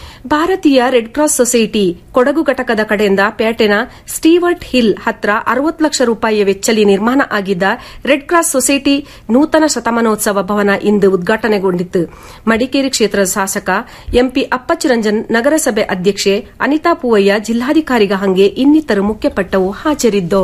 ಭಾರತೀಯ ರೆಡ್ ಕ್ರಾಸ್ ಸೊಸೈಟಿ ಕೊಡಗು ಘಟಕದ ಕಡೆಯಿಂದ ಪೇಟೆನ ಸ್ಟೀವರ್ಟ್ ಹಿಲ್ ಹತ್ರ ಅರವತ್ತು ಲಕ್ಷ ರೂಪಾಯಿಯ ವೆಚ್ಚಲಿ ನಿರ್ಮಾಣ ಆಗಿದ್ದ ರೆಡ್ ಕ್ರಾಸ್ ಸೊಸೈಟಿ ನೂತನ ಶತಮಾನೋತ್ಸವ ಭವನ ಇಂದು ಉದ್ಘಾಟನೆಗೊಂಡಿತ್ತು ಮಡಿಕೇರಿ ಕ್ಷೇತ್ರದ ಶಾಸಕ ಎಂಪಿ ಅಪ್ಪಚ್ಚುರಂಜನ್ ನಗರಸಭೆ ಅಧ್ಯಕ್ಷೆ ಅನಿತಾ ಪೂವಯ್ಯ ಜಿಲ್ಲಾಧಿಕಾರಿಗ ಹಂಗೆ ಇನ್ನಿತರು ಮುಖ್ಯಪಟ್ಟವು ಹಾಜರಿದ್ದು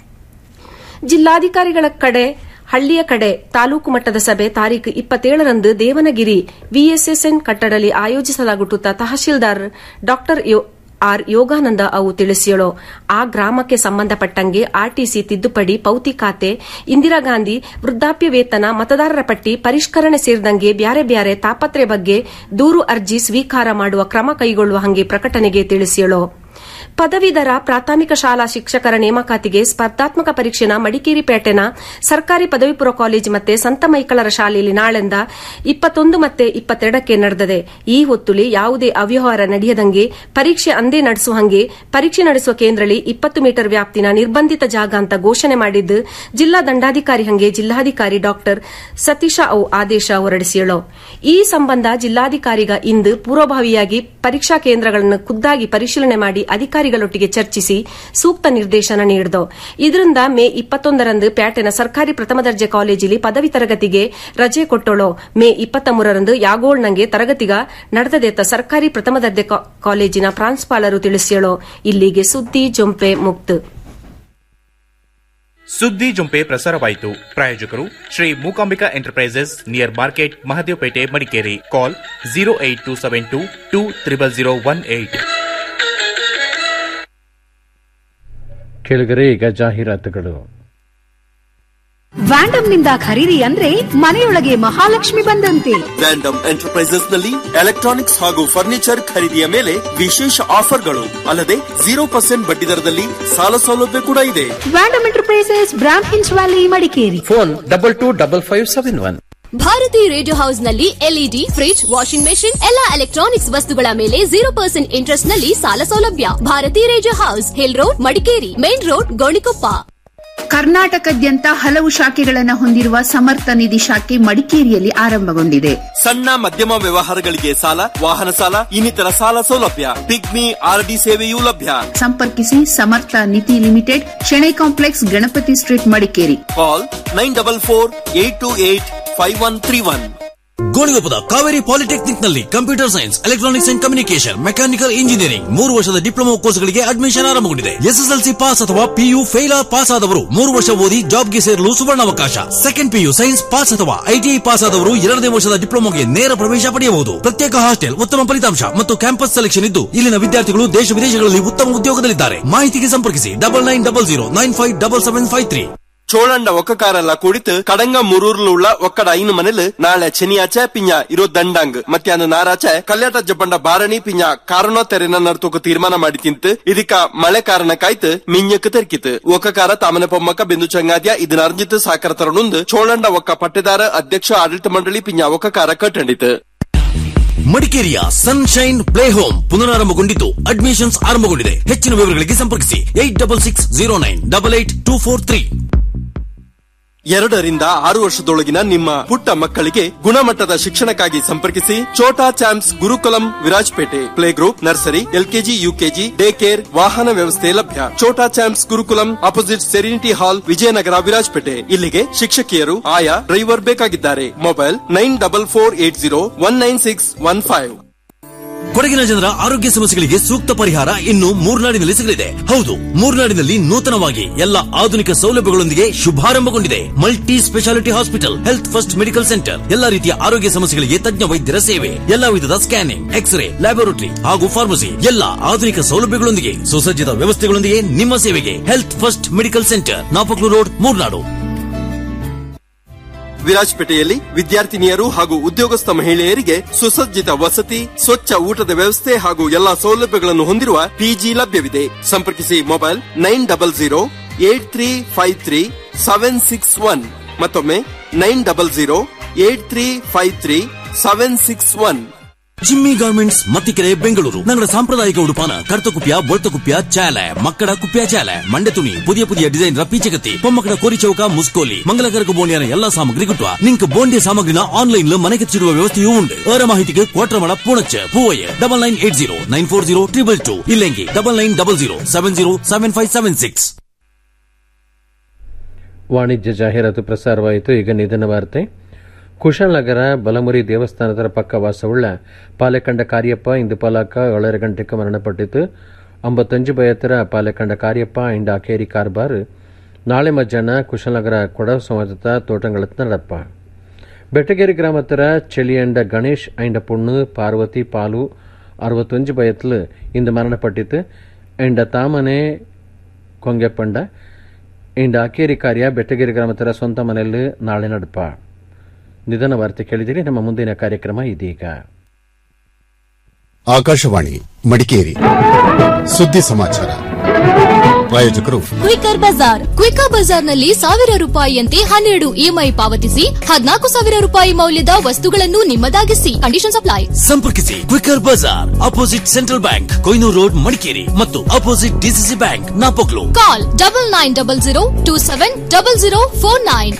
ಜಿಲ್ಲಾಧಿಕಾರಿಗಳ ಕಡೆ ಹಳ್ಳಿಯ ಕಡೆ ತಾಲೂಕು ಮಟ್ಟದ ಸಭೆ ತಾರೀಖು ಇಪ್ಪತ್ತೇಳರಂದು ದೇವನಗಿರಿ ವಿಎಸ್ಎಸ್ಎನ್ ಕಟ್ಟಡದಲ್ಲಿ ಆಯೋಜಿಸಲಾಗುತ್ತ ತಹಶೀಲ್ದಾರ್ ಡಾ ಆರ್ ಯೋಗಾನಂದ ಅವು ತಿಳಿಸಿಯಳು ಆ ಗ್ರಾಮಕ್ಕೆ ಸಂಬಂಧಪಟ್ಟಂಗೆ ಆರ್ಟಿಸಿ ತಿದ್ದುಪಡಿ ಪೌತಿ ಖಾತೆ ಇಂದಿರಾ ಗಾಂಧಿ ವೃದ್ಧಾಪ್ಯ ವೇತನ ಮತದಾರರ ಪಟ್ಟಿ ಪರಿಷ್ಕರಣೆ ಸೇರಿದಂಗೆ ಬ್ಯಾರೆ ಬ್ಯಾರೆ ತಾಪತ್ರೆ ಬಗ್ಗೆ ದೂರು ಅರ್ಜಿ ಸ್ವೀಕಾರ ಮಾಡುವ ಕ್ರಮ ಕೈಗೊಳ್ಳುವ ಹಂಗೆ ಪ್ರಕಟಣೆಗೆ ತಿಳಿಸಿಯಳು ಪದವೀಧರ ಪ್ರಾಥಮಿಕ ಶಾಲಾ ಶಿಕ್ಷಕರ ನೇಮಕಾತಿಗೆ ಸ್ಪರ್ಧಾತ್ಮಕ ಪರೀಕ್ಷೆನ ಮಡಿಕೇರಿ ಪೇಟೆನ ಸರ್ಕಾರಿ ಪದವಿ ಪೂರ್ವ ಕಾಲೇಜು ಮತ್ತೆ ಸಂತ ಮೈಕಳರ ಶಾಲೆಯಲ್ಲಿ ನಾಳೆಂದ ಇಪ್ಪತ್ತೊಂದು ಮತ್ತೆ ಇಪ್ಪತ್ತೆರಡಕ್ಕೆ ನಡೆದಿದೆ ಈ ಹೊತ್ತುಲಿ ಯಾವುದೇ ಅವ್ಯವಹಾರ ನಡೆಯದಂಗೆ ಪರೀಕ್ಷೆ ಅಂದೇ ನಡೆಸುವ ಹಂಗೆ ಪರೀಕ್ಷೆ ನಡೆಸುವ ಕೇಂದ್ರದಲ್ಲಿ ಇಪ್ಪತ್ತು ಮೀಟರ್ ವ್ಯಾಪ್ತಿನ ನಿರ್ಬಂಧಿತ ಜಾಗ ಅಂತ ಘೋಷಣೆ ಮಾಡಿದ್ದು ಜಿಲ್ಲಾ ದಂಡಾಧಿಕಾರಿ ಹಂಗೆ ಜಿಲ್ಲಾಧಿಕಾರಿ ಡಾ ಸತೀಶ ಅವು ಆದೇಶ ಹೊರಡಿಸಿಯಳು ಈ ಸಂಬಂಧ ಜಿಲ್ಲಾಧಿಕಾರಿಗ ಇಂದು ಪೂರ್ವಭಾವಿಯಾಗಿ ಪರೀಕ್ಷಾ ಕೇಂದ್ರಗಳನ್ನು ಖುದ್ದಾಗಿ ಪರಿಶೀಲನೆ ಮಾಡಿ ಅಧಿಕಾರಿಗಳೊಟ್ಟಿಗೆ ಚರ್ಚಿಸಿ ಸೂಕ್ತ ನಿರ್ದೇಶನ ನೀಡಿದು ಇದರಿಂದ ಮೇ ಇಪ್ಪತ್ತೊಂದರಂದು ಪ್ಯಾಟೆನ ಸರ್ಕಾರಿ ಪ್ರಥಮ ದರ್ಜೆ ಕಾಲೇಜಿನಲ್ಲಿ ಪದವಿ ತರಗತಿಗೆ ರಜೆ ಕೊಟ್ಟಳು ಮೇ ಇಪ್ಪತ್ತ ಮೂರರಂದು ಯಾಗೋಳ್ನಂಗೆ ತರಗತಿಗ ನಡೆದದೆತ್ತ ಸರ್ಕಾರಿ ಪ್ರಥಮ ದರ್ಜೆ ಕಾಲೇಜಿನ ಪ್ರಾಂಶುಪಾಲರು ತಿಳಿಸಿಯಳು ಇಲ್ಲಿಗೆ ಸುದ್ದಿ ಜೊಂಪೆ ಮುಕ್ತು ಸುದ್ದಿ ಜೊಂಪೆ ಪ್ರಸಾರವಾಯಿತು ಪ್ರಾಯೋಜಕರು Shri Mookambika enterprises near market Mahadevapete Madikeri call zero eight two seven two two triple zero one eight ಕೇಳಿಗರೆ ಈಗ ಜಾಹೀರಾತುಗಳು ವ್ಯಾಂಡಮ್ ನಿಂದ ಖರೀದಿ ಅಂದ್ರೆ ಮನೆಯೊಳಗೆ ಮಹಾಲಕ್ಷ್ಮಿ ಬಂದಂತೆ ವ್ಯಾಂಡಮ್ ಎಂಟರ್ಪ್ರೈಸಸ್ ನಲ್ಲಿ ಎಲೆಕ್ಟ್ರಾನಿಕ್ಸ್ ಹಾಗೂ ಫರ್ನಿಚರ್ ಖರೀದಿಯ ಮೇಲೆ ವಿಶೇಷ ಆಫರ್ಗಳು ಅಲ್ಲದೆ ಜೀರೋ ಪರ್ಸೆಂಟ್ ಬಡ್ಡಿ ದರದಲ್ಲಿ ಸಾಲ ಸೌಲಭ್ಯ ಕೂಡ ಇದೆ ವ್ಯಾಂಡಮ್ ಎಂಟರ್ಪ್ರೈಸಸ್ ಬ್ರಾಮ್ ಹಿನ್ಸ್ valley Madikeri phone double two double five seven one Bharathi radio house ನಲ್ಲಿ ಎಲ್ಇಡಿ ಫ್ರಿಡ್ಜ್ ವಾಷಿಂಗ್ ಮೆಷಿನ್ ಎಲ್ಲಾ ಎಲೆಕ್ಟ್ರಾನಿಕ್ಸ್ ವಸ್ತುಗಳ ಮೇಲೆ ಜೀರೋ ಪರ್ಸೆಂಟ್ ಇಂಟ್ರೆಸ್ಟ್ ನಲ್ಲಿ ಸಾಲ ಸೌಲಭ್ಯ Bharathi radio house hill road Madikeri main road Gonikoppa ಕರ್ನಾಟಕದ್ಯಂತ ಹಲವು ಶಾಖೆಗಳನ್ನು ಹೊಂದಿರುವ ಸಮರ್ಥ ನಿಧಿ ಶಾಖೆ ಮಡಿಕೇರಿಯಲ್ಲಿ ಆರಂಭಗೊಂಡಿದೆ ಸಣ್ಣ ಮಧ್ಯಮ ವ್ಯವಹಾರಗಳಿಗೆ ಸಾಲ ವಾಹನ ಸಾಲ ಇನ್ನಿತರ ಸಾಲ ಸೌಲಭ್ಯ ಪಿಗ್ಮಿ ಆರ್ಡಿ ಸೇವೆಯೂ ಲಭ್ಯ ಸಂಪರ್ಕಿಸಿ Samartha Nidhi limited Shenoy complex Ganapathi street Madikeri call nine double four eight two eight five one three one ಗೋಣಿಗೊಪ್ಪದ ಕಾವೇರಿ ಪಾಲಿಟೆಕ್ನಿಕ್ ನಲ್ಲಿ computer science electronics and communication mechanical engineering ಮೂರು ವರ್ಷದ ಡಿಪ್ಲೊಮಾ ಕೋರ್ಸ್ಗಳಿಗೆ ಅಡ್ಮಿಷನ್ ಆರಂಭಗೊಂಡಿದೆ ಎಸ್ಎಸ್ಎಲ್ಸಿ ಪಾಸ್ ಅಥವಾ ಪಿಯು ಫೇಲ್ ಪಾಸ್ ಆದವರು ಮೂರು ವರ್ಷ ಓದಿ ಜಾಬ್ಗೆ ಸೇರಲು ಸುವರ್ಣಾವಕಾಶ ಸೆಕೆಂಡ್ ಪಿಯು ಸೈನ್ಸ್ ಪಾಸ್ ಅಥವಾ ಐಟಿಐ ಪಾಸ್ ಆದವರು ಎರಡನೇ ವರ್ಷದ ಡಿಪ್ಲೊಮಾಗೆ ನೇರ ಪ್ರವೇಶ ಪಡೆಯಬಹುದು ಪ್ರತ್ಯೇಕ ಹಾಸ್ಟೆಲ್ ಉತ್ತಮ ಫಲಿತಾಂಶ ಮತ್ತು ಕ್ಯಾಂಪಸ್ ಸೆಲೆಕ್ಷನ್ ಇದ್ದು ಇಲ್ಲಿನ ವಿದ್ಯಾರ್ಥಿಗಳು ದೇಶ ವಿದೇಶಗಳಲ್ಲಿ ಉತ್ತಮ ಉದ್ಯೋಗದಲ್ಲಿದ್ದಾರೆ ಮಾಹಿತಿಗೆ ಸಂಪರ್ಕಿಸಿ double nine double zero nine five double seven five three ಚೋಳಂಡ ಒಕ್ಕಕಾರಲ್ಲ ಕೂಡಿತು ಕಡಂಗ ಮುರೂರ್ಲು ಉಳ್ಳ ಒಕ್ಕಡ ಐನು ಮನೆಲ್ ನಾಳೆ ಶನಿಯಾಚೆ ಪಿಂಜ ಇರೋ ದಂಡಾಂಗ್ ಮಧ್ಯಾಹ್ನ ನಾರಾಚೆ ಕಲ್ಯಾಟ ಜಬ್ಬಂಡ ಬಾರಣಿ ಪಿಂಜ ಕಾರಣ ತೆರೆನ ನರ್ತೋಕ ತೀರ್ಮಾನ ಮಾಡಿ ತಿಂತು ಇದಕ್ಕ ಮಳೆ ಕಾರಣಕ್ಕಾಯ್ತು ಮಿಂಜಕ್ ತೆರ್ಕಿತು ಒಕ್ಕಕಾರ ತಾಮನ ಪೊಮ್ಮಕ್ಕ ಬಿಂದು ಚಂಗಾದ್ಯ ಇದನ್ನ ಅರ್ಜಿತ್ ಸಾಕರ ತರನುಂದು ಚೋಳಂಡ ಒಕ್ಕ ಪಟ್ಟೆದಾರ ಅಧ್ಯಕ್ಷ ಆಡಳಿತ ಮಂಡಳಿ ಪಿಂಜ ಒಕ್ಕಕಾರ ಕಟ್ಟಂಡಿತು ಮಡಿಕೇರಿಯ ಸನ್ಶೈನ್ ಪ್ಲೇ ಹೋಮ್ ಪುನರಾರಂಭಗೊಂಡಿದ್ದು ಅಡ್ಮಿಷನ್ಸ್ ಆರಂಭಗೊಂಡಿದೆ ಹೆಚ್ಚಿನ ವಿವರಗಳಿಗೆ ಸಂಪರ್ಕಿಸಿ eight double six zero nine double eight two four three ಎರಡರಿಂದ ಆರು ವರ್ಷದೊಳಗಿನ ನಿಮ್ಮ ಪುಟ್ಟ ಮಕ್ಕಳಿಗೆ ಗುಣಮಟ್ಟದ ಶಿಕ್ಷಣಕ್ಕಾಗಿ ಸಂಪರ್ಕಿಸಿ Chota champs Gurukulam Virajpet play group nursery LKG UKG day care ವಾಹನ ವ್ಯವಸ್ಥೆ ಲಭ್ಯ Chota champs Gurukulam opposite serenity hall Vijayanagara Virajpet ಇಲ್ಲಿಗೆ ಶಿಕ್ಷಕಿಯರು ಆಯಾ ಡ್ರೈವರ್ ಬೇಕಾಗಿದ್ದಾರೆ mobile nine double four eight zero one nine six one five ಕೊಡಗಿನ ಜನರ ಆರೋಗ್ಯ ಸಮಸ್ಯೆಗಳಿಗೆ ಸೂಕ್ತ ಪರಿಹಾರ ಇನ್ನು ಮೂರ್ನಾಡಿನಲ್ಲಿ ಸಿಗಲಿದೆ ಹೌದು ಮೂರ್ನಾಡಿನಲ್ಲಿ ನೂತನವಾಗಿ ಎಲ್ಲ ಆಧುನಿಕ ಸೌಲಭ್ಯಗಳೊಂದಿಗೆ ಶುಭಾರಂಭಗೊಂಡಿದೆ multi speciality hospital health first medical centre ಎಲ್ಲಾ ರೀತಿಯ ಆರೋಗ್ಯ ಸಮಸ್ಯೆಗಳಿಗೆ ತಜ್ಞ ವೈದ್ಯರ ಸೇವೆ ಎಲ್ಲಾ ವಿಧದ ಸ್ಕ್ಯಾನಿಂಗ್ ಎಕ್ಸ್ರೇ ಲ್ಯಾಬೊರೇಟರಿ ಹಾಗೂ ಫಾರ್ಮಸಿ ಎಲ್ಲಾ ಆಧುನಿಕ ಸೌಲಭ್ಯಗಳೊಂದಿಗೆ ಸುಸಜ್ಜಿತ ವ್ಯವಸ್ಥೆಗಳೊಂದಿಗೆ ನಿಮ್ಮ ಸೇವೆಗೆ health first medical centre Napoklu road Murnad ವಿರಾಜ್ಪೇಟೆಯಲ್ಲಿ ವಿದ್ಯಾರ್ಥಿನಿಯರು ಹಾಗೂ ಉದ್ಯೋಗಸ್ಥ ಮಹಿಳೆಯರಿಗೆ ಸುಸಜ್ಜಿತ ವಸತಿ ಸ್ವಚ್ಛ ಊಟದ ವ್ಯವಸ್ಥೆ ಹಾಗೂ ಎಲ್ಲಾ ಸೌಲಭ್ಯಗಳನ್ನು ಹೊಂದಿರುವ ಪಿಜಿ ಲಭ್ಯವಿದೆ ಸಂಪರ್ಕಿಸಿ mobile nine double zero eight three five three seven six one ಮತ್ತೊಮ್ಮೆ nine double zero eight three five three seven six one Jimmy garments Mattikere Bengaluru ഞങ്ങളുടെ സാമ്പ്രദായിക ഉടുപ്പാന കറുത്ത കുപ്പിയ വെളുത്ത കുപ്പിയ ചേല മക്കട കുപ്പിയ ചേല മണ്ടത്തുണി പുതിയ പുതിയ ಡಿಸೈನ್ ಪೀಚಕತ್ತಿ ಪೊಮ್ಮಕಡ ಕೋರಿ ಚೌಕ ಮುಸ್ಕೋಲಿ ಮಂಗಲಕರಕ ಬೋಂಡಿಯನ ಎಲ್ಲಾ ಸಾಮಗ್ರಿ ಗಿಟ್ಟುವ ನಿಂಕ್ ಬೋಂಡಿಯ ಸಾಮಗ್ರಿನ ಆನ್ಲೈನ್ ಮನೆಗೆ ಚಿರುವ ವ್ಯವಸ್ಥೆಯೂ ಉಂಟು ಅವರ ಮಾಹಿತಿಗೆ Kotramada Poonacha Poovaiah double nine eight zero nine four zero triple two ಇಲ್ಲೆಂಗಿ double nine double zero seven zero seven five seven six ವಾಣಿಜ್ಯ ಜಾಹೀರಾತು ಪ್ರಸಾರವಾಯಿತು ಈಗ ನಿಧನ ವಾರ್ತೆ ಕುಶಾಲನಗರ ಬಲಮುರಿ ದೇವಸ್ಥಾನದ ಪಕ್ಕ ವಾಸವುಳ್ಳ ಪಾಲೆಕಂಡ ಕಾರ್ಯಪ್ಪ ಇಂದು ಪಾಲಕ ಏಳರ ಗಂಟೆಗೆ ಮರಣಪಟ್ಟಿತು ಅಂಬತ್ತಂಜು ಬಯತ್ತರ ಪಾಲೆಕಂಡ ಕಾರ್ಯಪ್ಪ ಇಂಡ ಅಕೇರಿ ಕಾರ್ಬಾರ್ ನಾಳೆ ಮಧ್ಯಾಹ್ನ ಕುಶಾಲನಗರ ಕೊಡವ ಸಮಾಜದ ತೋಟಂಗಳತ್ತ ನಡಪ್ಪ ಬೆಟ್ಟಗೇರಿ ಗ್ರಾಮತ್ತರ ಚೆಳಿಯಂಡ ಗಣೇಶ್ ಐಂಡ ಪುಣ್ಣು ಪಾರ್ವತಿ ಪಾಲು ಅರವತ್ತೊಂಜು ಬಯತ್ಲು ಇಂದು ಮರಣಪಟ್ಟಿತು ಎಂಡ ತಾಮನೆ ಕೊಂಗೆಪ್ಪಂಡ ಇಂಡ ಅಕೇರಿ ಕಾರ್ಯ ಬೆಟ್ಟಗೇರಿ ಗ್ರಾಮತ್ತರ ಸ್ವಂತ ಮನೆಯಲ್ಲಿ ನಾಳೆ ನಡಪ ನಿಧನ ವಾರ್ತೆ ಕೇಳಿದಿರಿ ನಮ್ಮ ಮುಂದಿನ ಕಾರ್ಯಕ್ರಮ ಇದೀಗ ಆಕಾಶವಾಣಿ ಮಡಿಕೇರಿ ಸುದ್ದಿ ಸಮಾಚಾರ ಪ್ರಾಯೋಜಕರು ಕ್ವಿಕರ್ ಬಜಾರ್ ಕ್ವಿಕರ್ ಬಜಾರ್ನಲ್ಲಿ ಸಾವಿರ ರೂಪಾಯಿಯಂತೆ ಹನ್ನೆರಡು ಇಎಂಐ ಪಾವತಿಸಿ ಹದಿನಾಲ್ಕು ಸಾವಿರ ರೂಪಾಯಿ ಮೌಲ್ಯದ ವಸ್ತುಗಳನ್ನು ನಿಮ್ಮದಾಗಿಸಿ ಕಂಡೀಷನ್ ಅಪ್ಲೈ ಸಂಪರ್ಕಿಸಿ quicker Bazaar opposite central bank Koynur road Madikeri ಮತ್ತು opposite DCC bank Napoklu call double nine double zero two seven double zero four nine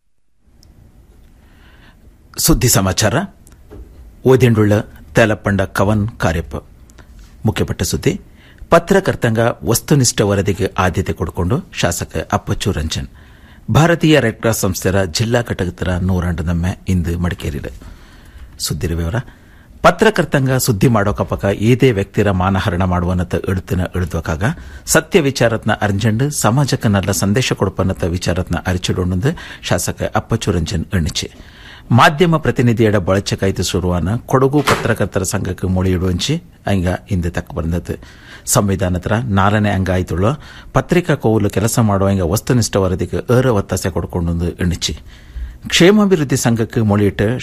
ಸುದ್ದಿ ಸಮಾಚಾರ ಓದೆಂಡುಳ್ಳ ತೇಲಪ್ಪಂಡ ಕವನ್ ಕಾರ್ಯಪ್ಪ ಮುಖ್ಯಪಟ್ಟ ಸುದ್ದಿ ಪತ್ರಕರ್ತಂಗ ವಸ್ತುನಿಷ್ಠ ವರದಿಗೆ ಆದ್ಯತೆ ಕೊಡಿಕೊಂಡು ಶಾಸಕ ಅಪ್ಪಚ್ಚು ರಂಜನ್ ಭಾರತೀಯ ರೆಡ್ ಕ್ರಾಸ್ ಸಂಸ್ಥೆಯ ಜಿಲ್ಲಾ ಘಟಕದ ನೂರಾಂಡದೊಮ್ಮೆ ಇಂದು ಮಡಿಕೇರಿದೆ ಸುದ್ದಿರ ವಿವರ ಪತ್ರಕರ್ತಂಗ ಸುದ್ದಿ ಮಾಡೋಕಪಕ ಏದೇ ವ್ಯಕ್ತಿರ ಮಾನಹರಣ ಮಾಡುವನತ ಎಳುತ್ತಿನ ಎಳುದ್ವಕಾಗ ಸತ್ಯ ವಿಚಾರತ್ನ ಅರ್ಜೆಂಡ್ ಸಮಾಜಕ್ಕೆ ನಲ್ಲ ಸಂದೇಶ ಕೊಡುಪನತ ವಿಚಾರತ್ನ ಅರಿಚಿಡೊಂದು ಶಾಸಕ ಅಪ್ಪಚ್ಚು ರಂಜನ್ ಎಣ್ಣಿಚೆ ಮಾಧ್ಯಮ ಪ್ರತಿನಿಧಿಯಡ ಬಳಚಕಾಯ್ತು ಶುರುವಾನ ಕೊಡಗು ಪತ್ರಕರ್ತರ ಸಂಘಕ್ಕೆ ಮೊಳಿಯಿಡುವಂಚಿ ಅಂಗ ಇಂದು ತಕ್ಕ ಬಂದದ್ದು ಸಂವಿಧಾನದ ನಾಲ್ಕನೇ ಅಂಗ ಆಯ್ತುಳ್ಳ ಪತ್ರಿಕಾ ಕೋವುಲು ಕೆಲಸ ಮಾಡುವ ಇಂಗ ವಸ್ತುನಿಷ್ಠ ವರದಿಗೆ ಏರ ಒತ್ತಾಸೆ ಕೊಡ್ಕೊಂಡು ಎಣ್ಣಿಚಿ ಕ್ಷೇಮಾಭಿವೃದ್ಧಿ ಸಂಘಕ್ಕೆ ಮೊಳಿಯಿಟ್ಟು